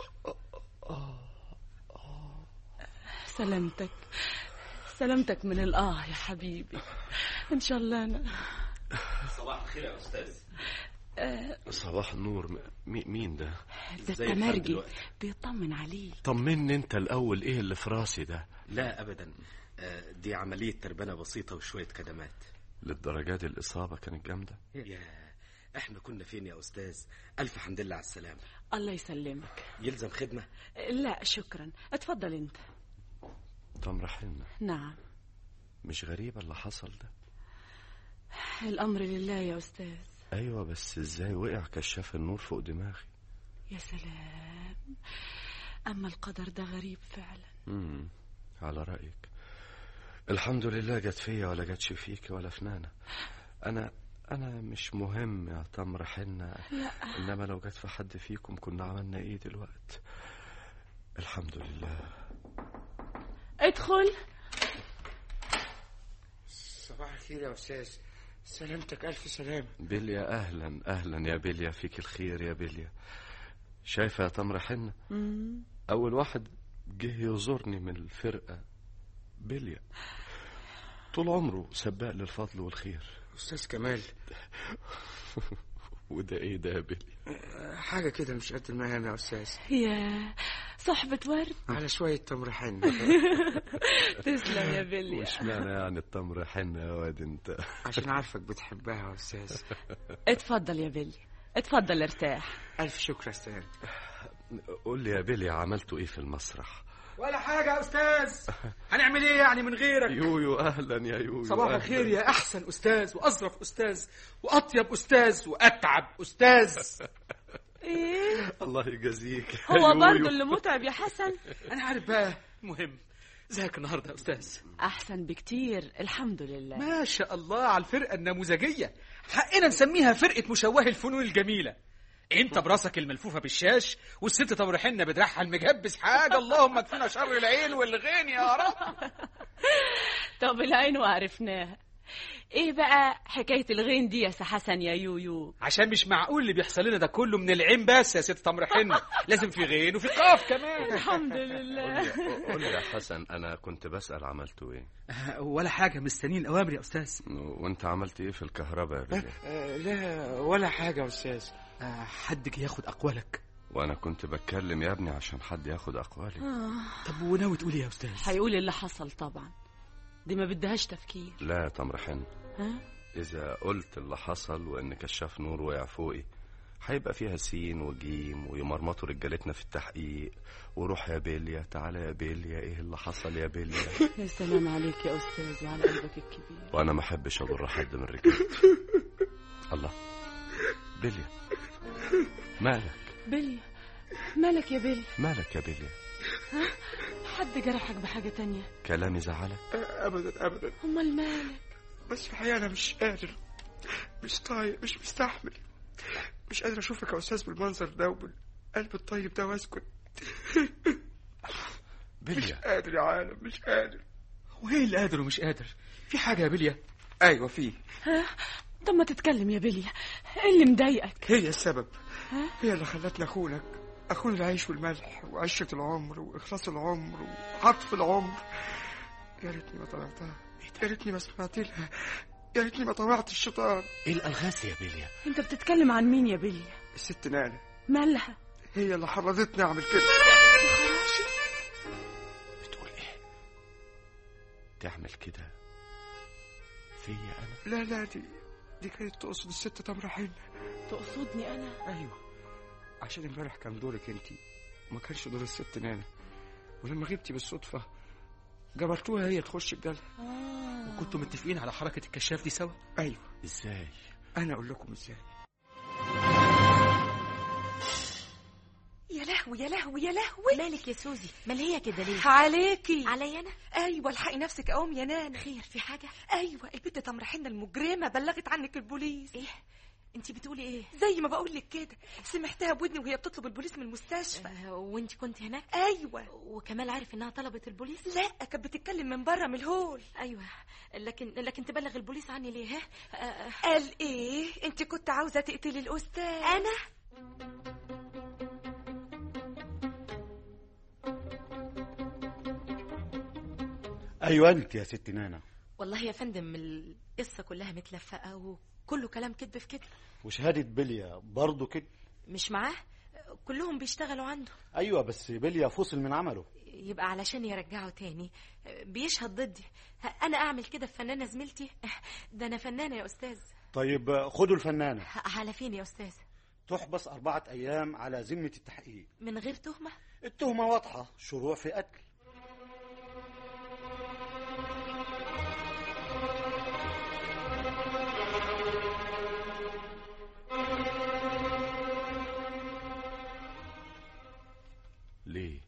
سلامتك سلامتك من الآه يا حبيبي إن شاء الله أنا صباح الخير يا أستاذ آه، صباح النور م- مي- مين ده ده التمرجي بيطمن عليه طمني انت الاول ايه اللي في راسي ده لا ابدا آه، دي عمليه تربنه بسيطه وشويه كدمات للدرجة دي الاصابة كانت جامدة يا احنا كنا فين يا استاذ الف حمد لله على السلامه الله يسلمك يلزم خدمه لا شكرا اتفضل انت تمر حنة نعم مش غريبة اللي حصل ده الأمر لله يا أستاذ ايوه بس ازاي وقع كشاف النور فوق دماغي يا سلام أما القدر ده غريب فعلا امم على رأيك الحمد لله جت فيا ولا جاتش فيك ولا في نانا انا انا مش مهم يا تمر حنة لا انما لو جت في حد فيكم كنا عملنا ايه دلوقت الحمد لله ادخل صباح الخير يا استاذ سلامتك الف سلامه بليا اهلا اهلا يا بليا فيك الخير يا بليا شايفه يا تمر حنه اول واحد جه يزورني من الفرقه بليا طول عمره سباق للفضل والخير استاذ كمال وده ايه ده يا بليا حاجه كده مش قد المقام يا استاذ يا صحبة ورد على شويه تمر حنه تسلم يا بليا واشمعنى يعني التمر حنه يا واد انت عشان عارفك بتحبها يا استاذ اتفضل يا بليا اتفضل ارتاح الف شكر يا استاذ قول لي يا بليا عملتوا ايه في المسرح ولا حاجة يا أستاذ هنعمل إيه يعني من غيرك يويو اهلا يا يويو صباح أهلاً. الخير يا أحسن أستاذ وأظرف أستاذ وأطيب أستاذ وأتعب أستاذ ايه الله يجازيك يا هو يويو. برضه اللي متعب يا حسن أنا عارف بقى مهم ازيك النهارده يا أستاذ أحسن بكتير الحمد لله ما شاء الله على الفرقة النموذجية حقنا نسميها فرقة مشوه الفنون الجميلة انت براسك الملفوفة بالشاش والست تمر حنة بدراعها المجبس حاجة اللهم اكفينا شر العين والغين يا رب طب العين وعرفناها ايه بقى حكاية الغين دي يا سي حسن يا يويو عشان مش معقول اللي بيحصل لنا ده كله من العين بس يا ست تمر حنة لازم في غين وفي قاف كمان الحمد لله قول لي يا حسن انا كنت بسال عملتوا ايه ولا حاجة مستنيين الأوامر يا أستاذ وانت عملت ايه في الكهرباء يا بليا آه، لا ولا حاجه يا استاذ آه، حد جه ياخد أقوالك وانا كنت بتكلم يا ابني عشان حد ياخد اقوالي طب وناوي تقول ايه يا أستاذ هيقول اللي حصل طبعا دي ما بدهاش تفكير لا يا تمر حنة ها اذا قلت اللي حصل وان كشاف نور وقع فوقي هيبقى فيها سين وجيم ويمرمطوا رجالتنا في التحقيق وروح يا بيليا تعالى يا بيليا ايه اللي حصل يا بيليا يا سلام عليك يا أستاذ وعلى قلبك الكبير وانا ما احبش اضر حد من رجالتي الله بيليا مالك بليا مالك يا بليا مالك يا بيليا حد جرحك بحاجة تانية كلامي زعلك آه، ابدا ابدا امال مالك بس في الحقيقه انا مش قادر مش طايق مش مستحمل مش قادر اشوفك يا استاذ بالمنظر ده وبالقلب الطيب ده واسكت مش بيليا قادر يا عالم مش قادر وايه اللي قادر ومش قادر في حاجة يا بليا ايوه في ها طب ما تتكلم يا بليا ايه اللي مضايقك هي السبب ها هي اللي خلتني اخونك اخون العيش والملح وعشرة العمر واخلاص العمر وعطف العمر يا ريتني ما طلعتها يا ريتني ما سمعت لها يا ريتني ما طوعت الشيطان ايه الالغاز يا بيليا انت بتتكلم عن مين يا بليا الست نانا مالها هي اللي حرضتني اعمل كده بتقول ايه تعمل كده فيا انا لا لا دي دي كانت تقصد الست تمر حنة تقصدني انا ايوه عشان امبارح كان دورك انت ما كانش دور الست نانا ولما غبتي بالصدفة جبرتوها هي تخش الجلة آه. كنتوا متفقين على حركة الكشاف دي سوا ايوه ازاي انا اقول لكم ازاي يا لهوي يا لهوي يا لهوي مالك يا سوزي مال هي كده ليه عليكي عليا انا ايوه الحقي نفسك قوم يا نانا خير في حاجه ايوه البنت تمر حنة المجرمه بلغت عنك البوليس ايه انت بتقولي ايه زي ما بقول لك كده سمعتها بودني وهي بتطلب البوليس من المستشفى آه وانت كنت هناك ايوه وكمال عارف انها طلبت البوليس لا كانت بتتكلم من بره من الهول ايوه لكن لكن تبلغ البوليس عني ليه ها آه قال ايه انت كنت عاوزه تقتلي الاستاذ انا ايوه انت يا ست نانا والله يا فندم القصه كلها متلفقه وكله كلام كذب في كذب وشهاده بليا برضه كده مش معاه كلهم بيشتغلوا عنده ايوه بس بليا فصل من عمله يبقى علشان يرجعه تاني بيشهد ضدي انا اعمل كده في فنانه زميلتي ده انا فنانه يا استاذ طيب خدوا الفنانه على فين يا استاذ تحبس أربعة أيام على ذمة التحقيق من غير تهمه التهمة واضحة شروع في قتل ليه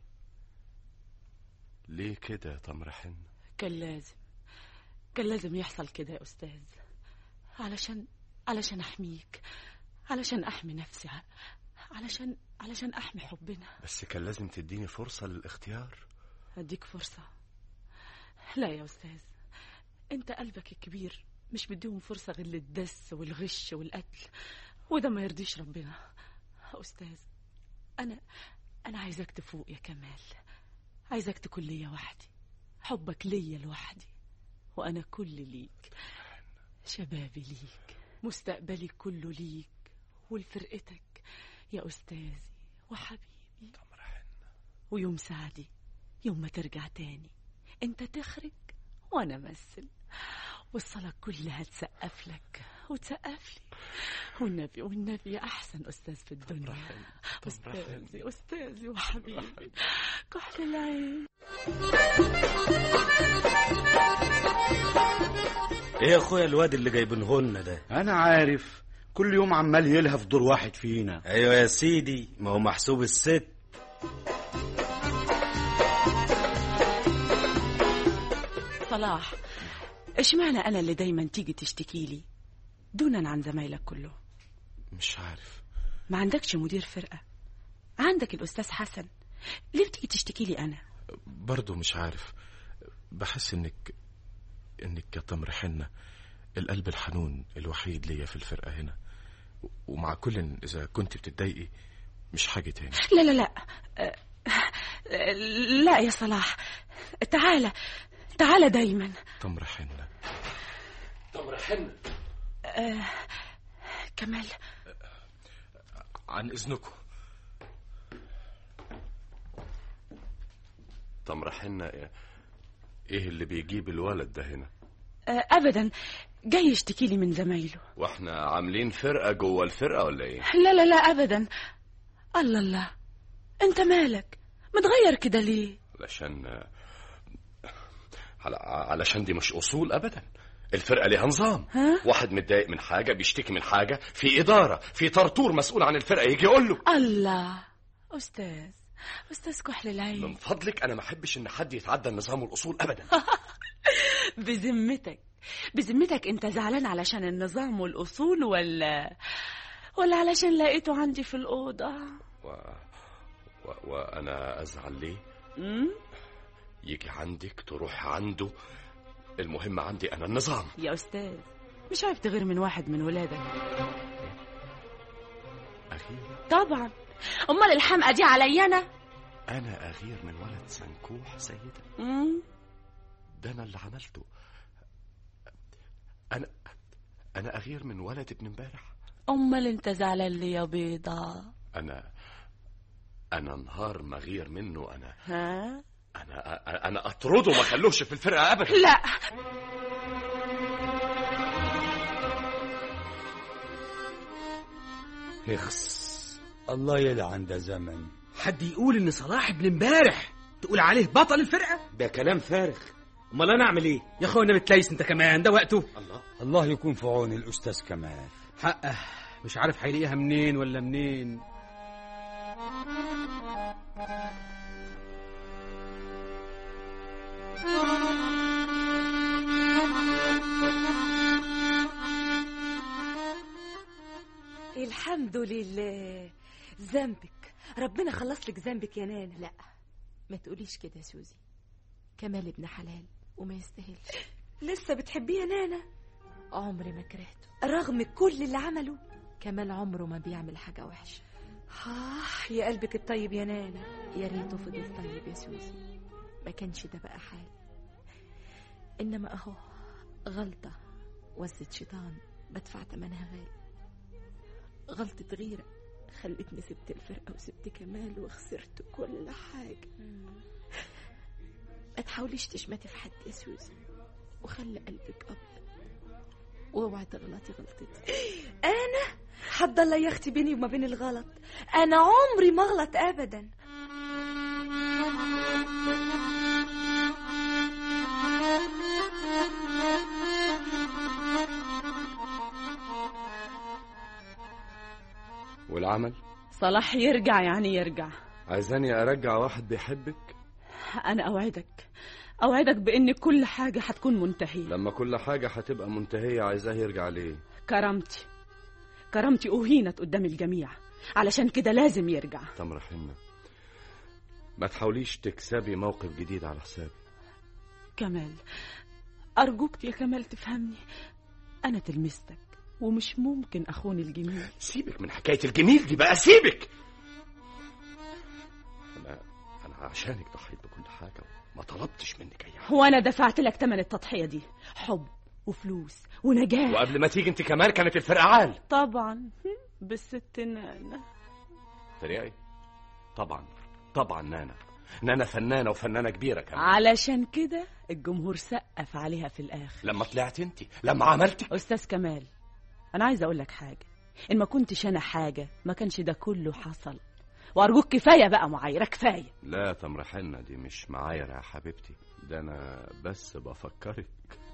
ليه كده يا تمر حنة كان لازم كان لازم يحصل كده يا أستاذ علشان علشان أحميك علشان أحمي نفسي علشان علشان أحمي حبنا بس كان لازم تديني فرصة للاختيار أديك فرصة لا يا أستاذ انت قلبك الكبير مش بديهم فرصة غير للدس والغش والقتل وده ما يرضيش ربنا أستاذ أنا أنا عايزك تفوق يا كمال عايزك تكون ليا وحدي حبك ليا لوحدي وأنا كل ليك شبابي ليك مستقبلي كله ليك ولفرقتك يا أستاذي وحبيبي ويوم سعدي يوم ما ترجع تاني انت تخرج وانا امثل والصلاة كلها تسقف لك وتسقف لي والنبي والنبي يا احسن استاذ في الدنيا استاذي استاذي وحبيبي كحل العين ايه يا اخويا الواد اللي جايبينه لنا ده انا عارف كل يوم عمال يلهف دور واحد فينا ايوه يا سيدي ما هو محسوب الست صلاح اشمعنى انا اللي دايما تيجي تشتكي لي دونا عن زمايلك كلهم مش عارف ما عندكش مدير فرقة عندك الأستاذ حسن ليه بتيجي تشتكي لي أنا برضه مش عارف بحس انك انك يا تمر حنة القلب الحنون الوحيد ليا في الفرقة هنا و- ومع كل اذا كنت بتتضايقي مش حاجة تاني لا لا لا أه، أه، لا يا صلاح تعالى تعالى دايما تمر حنة تمر حنة أه، كمال عن اذنكم تمر حنة ايه إيه اللي بيجيب الولد ده هنا أه، أبدا جاي يشتكي لي من زمايله واحنا عاملين فرقة جوه الفرقة ولا ايه لا لا لا أبدا الله الله أنت مالك متغير كده ليه علشان على... علشان دي مش اصول ابدا الفرقه ليها نظام ها؟ واحد متضايق من حاجه بيشتكي من حاجه في اداره في طرطور مسؤول عن الفرقه يجي يقول له الله أستاذ أستاذ كحل من العين فضلك انا ما احبش ان حد يتعدى النظام والاصول ابدا بذمتك بذمتك أنت زعلان علشان النظام والأصول ولا ولا علشان لقيته عندي في الأوضة و... و... وانا ازعل ليه أمم؟ يجي عندك تروح عنده المهم عندي انا النظام يا أستاذ مش عارف تغير من واحد من ولادك اغير طبعا أمال الحمقى دي عليا أنا انا اغير من ولد سنكوح سيده أمم؟ ده انا اللي عملته انا انا اغير من ولد ابن امبارح أمال أنت زعلان ليه يا بيضة انا انا نهار ما اغير منه انا ها انا انا اطرده ما خلوش في الفرقه ابدا لا اخس الله يلعن ده زمن حد يقول ان صلاح ابن امبارح تقول عليه بطل الفرقه ده كلام فارغ امال انا اعمل ايه يا اخويا بتليس انت كمان ده وقته الله الله يكون في عون الاستاذ كمال حقه مش عارف هيلاقيها منين ولا منين الحمد لله ذنبك ربنا خلص لك ذنبك يا نانا لا ما تقوليش كده يا سوزي كمال ابن حلال وما يستاهلش لسه بتحبيه يا نانا عمري ما كرهته رغم كل اللي عمله كمال عمره ما بيعمل حاجة وحشة آه يا قلبك الطيب يا نانا يا ريته فضل طيب يا سوزي ما كانش ده بقى حال انما اهو غلطة وزة شيطان بدفع تمنها غالي غلطة غيرة خلتني سبت الفرقة وسبت كمال وخسرت كل حاجة ما تحاوليش تشمتي في حد يا سوزي وخلي قلبك أبيض واوعي تغلطي غلطتي انا حد الله يا اختي بيني وما بين الغلط انا عمري ما اغلط ابدا والعمل صلاح يرجع يعني يرجع عايزاني ارجع واحد بيحبك أنا أوعدك أوعدك بإن كل حاجة هتكون منتهية لما كل حاجه هتبقى منتهيه عايزاه يرجع ليه كرامتي كرامتي أهينت قدام الجميع علشان كده لازم يرجع تمر حنة ما تحاوليش تكسبي موقف جديد على حسابي كمال أرجوك يا كمال تفهمني أنا تلمستك ومش ممكن أخون الجميل سيبك من حكاية الجميل دي بقى سيبك أنا أنا عشانك ضحيت بكل حاجة ما طلبتش منك أي حاجة وأنا دفعت لك تمن التضحية دي حب وفلوس ونجاح وقبل ما تيجي أنت كمان كانت الفرقة عال طبعا بالست نانا تريقي طبعا طبعا نانا نانا فنانة وفنانة كبيرة كمان علشان كده الجمهور سقف عليها في الآخر لما طلعت أنت لما عملتي أستاذ كمال أنا عايزة أقول لك حاجة إن ما كنتش أنا حاجة ما كانش ده كله حصل وأرجوك كفاية بقى معايرة كفاية لا تمر حنة دي مش معايرة يا حبيبتي ده أنا بس بفكرك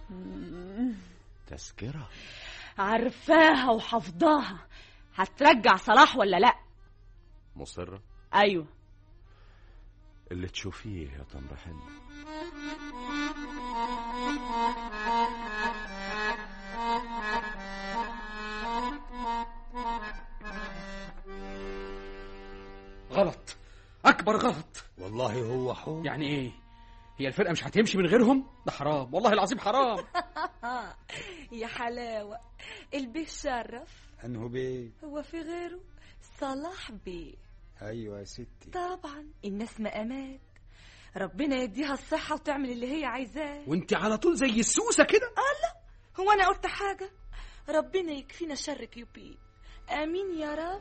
تذكرة عارفاها وحافظاها هترجع صلاح ولا لا مصرة أيوه اللي تشوفيه يا تمر حنة غلط أكبر غلط والله هو حب يعني إيه هي الفرقة مش هتمشي من غيرهم ده حرام والله العظيم حرام يا حلاوة البيه شرف انه بيه هو في غيره صلاح بيه ايوه يا ستي طبعا الناس مقامات ربنا يديها الصحة وتعمل اللي هي عايزاه وانت على طول زي السوسة كده الله هو أنا قلت حاجة ربنا يكفينا شر كيوبيد آمين يا رب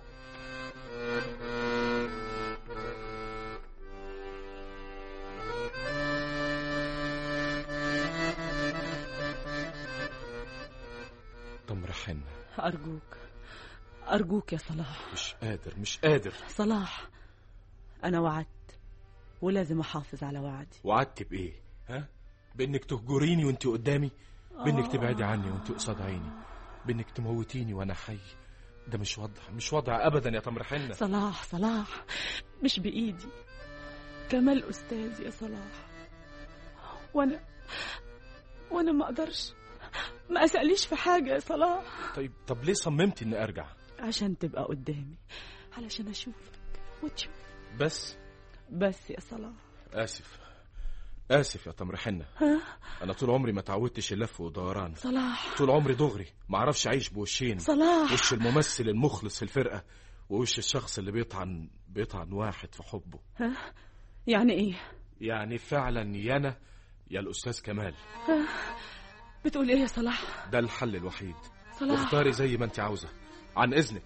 تمر حنة أرجوك أرجوك يا صلاح مش قادر مش قادر صلاح أنا وعدت ولازم أحافظ على وعدي وعدت بإيه ها بإنك تهجريني وانت قدامي بإنك تبعدي عني وانت قصاد عيني بإنك تموتيني وأنا حي ده مش وضع مش وضع أبدا يا تمر حنة صلاح صلاح مش بإيدي كمال أستاذ يا صلاح وأنا وأنا ما أقدرش ما أسأليش في حاجة يا صلاح طيب طب ليه صممتي إني أرجع عشان تبقى قدامي علشان أشوفك وتشوف بس بس يا صلاح آسف آسف يا تمر حنة ها أنا طول عمري ما تعودتش اللف ودوران صلاح طول عمري دغري ما اعرفش أعيش بوشين صلاح. وش الممثل المخلص في الفرقة ووش الشخص اللي بيطعن بيطعن واحد في حبه ها يعني إيه يعني فعلا يا أنا يا الأستاذ كمال ها بتقول إيه يا صلاح ده الحل الوحيد صلاح. واختاري زي ما انت عاوزة عن إذنك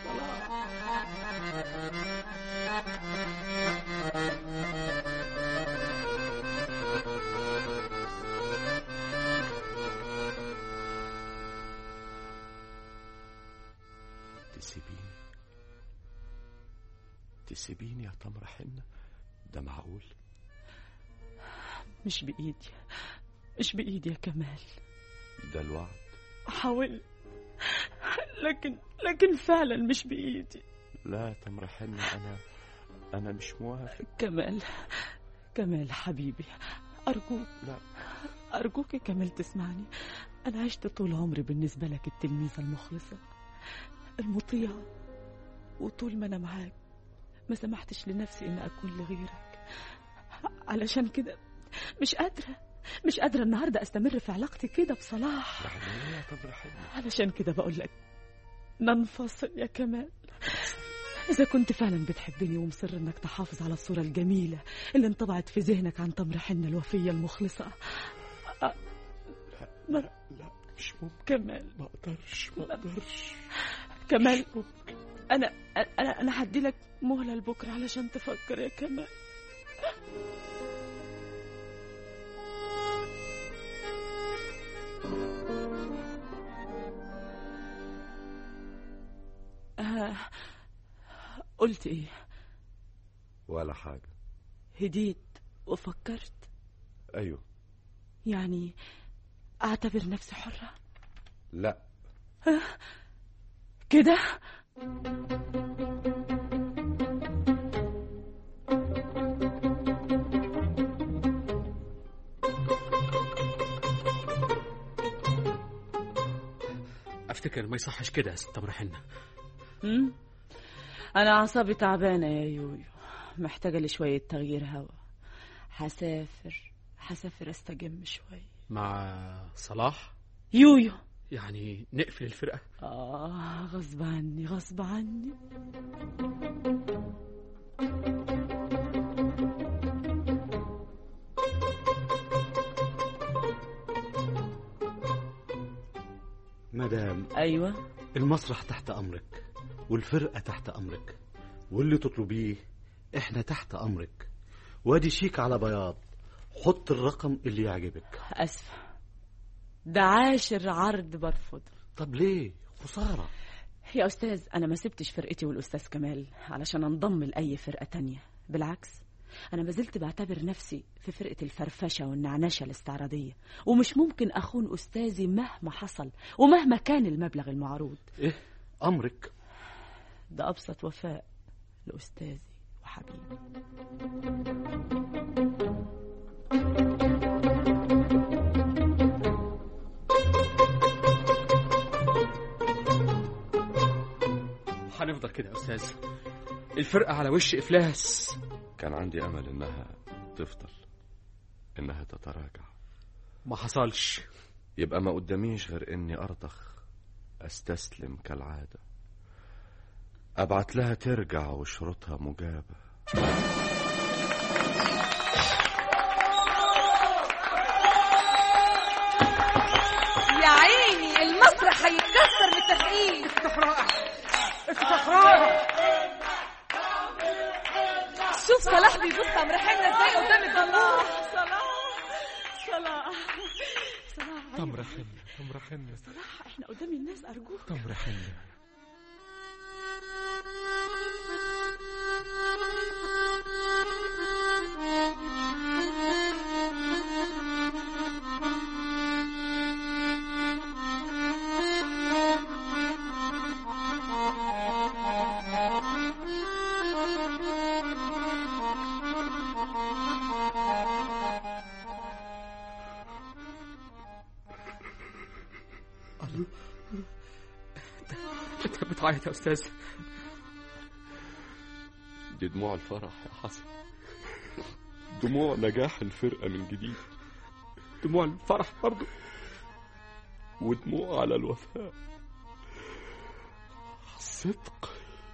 تسيبيني تسيبيني يا تمر حنة ده معقول مش بإيدي مش بإيدي يا كمال ده الوعد حاول لكن لكن فعلا مش بإيدي لا يا تمر حنة أنا أنا مش موافق كمال كمال حبيبي أرجوك لا أرجوك يا كمال تسمعني أنا عشت طول عمري بالنسبة لك التلميذة المخلصة المطيعة وطول ما أنا معاك ما سمحتش لنفسي إن أكون لغيرك علشان كده مش قادرة مش قادرة النهاردة أستمر في علاقتي كده بصلاح يعني إيه يا تمر حنة علشان كده بقول لك ننفصل يا كمال إذا كنت فعلا بتحبني ومصر إنك تحافظ على الصورة الجميلة اللي انطبعت في ذهنك عن تمر حنة الوفية المخلصة أ- ما لا مش ممكن كمال ما اقدرش ما اقدرش كمال أنا أنا أنا هدي لك مهلة لبكرة علشان تفكر يا كمال آه، قلت ايه ولا حاجة هديت وفكرت أيوه يعني اعتبر نفسي حرة لا آه، كده افتكر ما يصحش كده يا ست تمر حنة مم؟ انا اعصابي تعبانة يا يويو محتاجة لشوية تغيير هوا هسافر هسافر استجم شوية مع صلاح يويو يعني نقفل الفرقة آه غصب عني غصب عني مدام أيوة المسرح تحت أمرك والفرقة تحت أمرك واللي تطلبيه إحنا تحت أمرك وادي شيك على بياض حط الرقم اللي يعجبك أسفة ده عاشر عرض برفض طب ليه خسارة يا أستاذ أنا ما سبتش فرقتي والأستاذ كمال علشان أنضم لأي فرقة تانية بالعكس أنا ما زلت بعتبر نفسي في فرقة الفرفشة والنعنشة الاستعراضية ومش ممكن أخون أستاذي مهما حصل ومهما كان المبلغ المعروض إيه أمرك ده أبسط وفاء لأستاذي وحبيبي هنفضل كده يا أستاذ الفرقة على وش إفلاس كان عندي أمل إنها تفضل إنها تتراجع ما حصلش يبقى ما قداميش غير إني أرضخ أستسلم كالعادة أبعت لها ترجع وشروطها مجابة يا عيني المسرح هيتكسر من التسقيف افتح رائع افتح رائع شوف صلاح بيبص تمر حنة ازاي قدام الجمهور صلاح صلاح صلاح تمر حنة تمر حنة صلاح احنا قدام الناس أرجوك تمر حنة أنت بتعيط يا أستاذ دي دموع الفرح يا حسن دموع نجاح الفرقة من جديد دموع الفرح برضه ودموع على الوفاء الصدق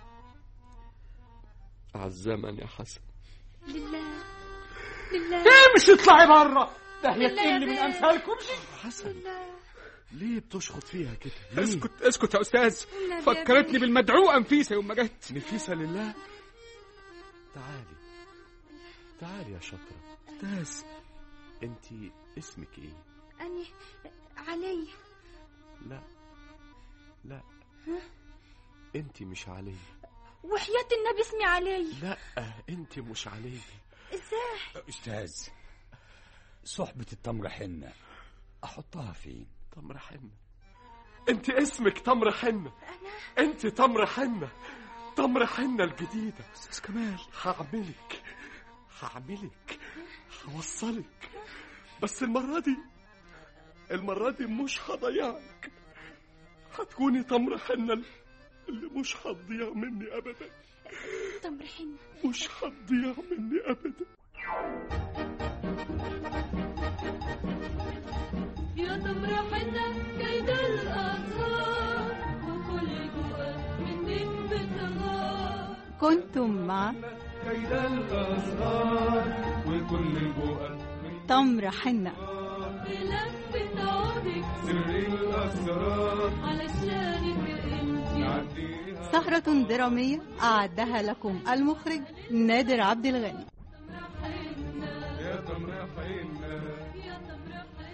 على الزمن يا حسن لله لله امشي اطلعي بره ده هي بالله يا تقل من بيه. امثالكم حسن ليه بتشخط فيها كده اسكت اسكت يا أستاذ بالله يا فكرتني بيه. بالمدعوقة نفيسة يوم ما جت نفيسة لله تعالي تعالي يا شطرة أستاذ انت اسمك ايه أني علي لا لا ها؟ انت مش علي وحياة النبي اسمي علي لا انت مش علي ازاي أستاذ صحبة التمر حنة أحطها فين تمر حنة انت اسمك تمر حنة انت تمر حنة تمر حنة الجديدة أستاذ كمال هعملك هعملك هوصلك بس المرة دي المرة دي مش هضيعك هتكوني تمر حنة اللي مش هتضيع مني أبدا تمر حنة مش هتضيع مني أبدا يا تمر حنة كيد الأزهار وكل جوع منك بتغار كنتم مع كيد الأزهار وكل بؤر تمر حنة بلفة عودك سر الأسرار علشانك انتي نعديها سهرة درامية أعدها لكم المخرج نادر عبد الغني يا تمر حنة يا تمر حنة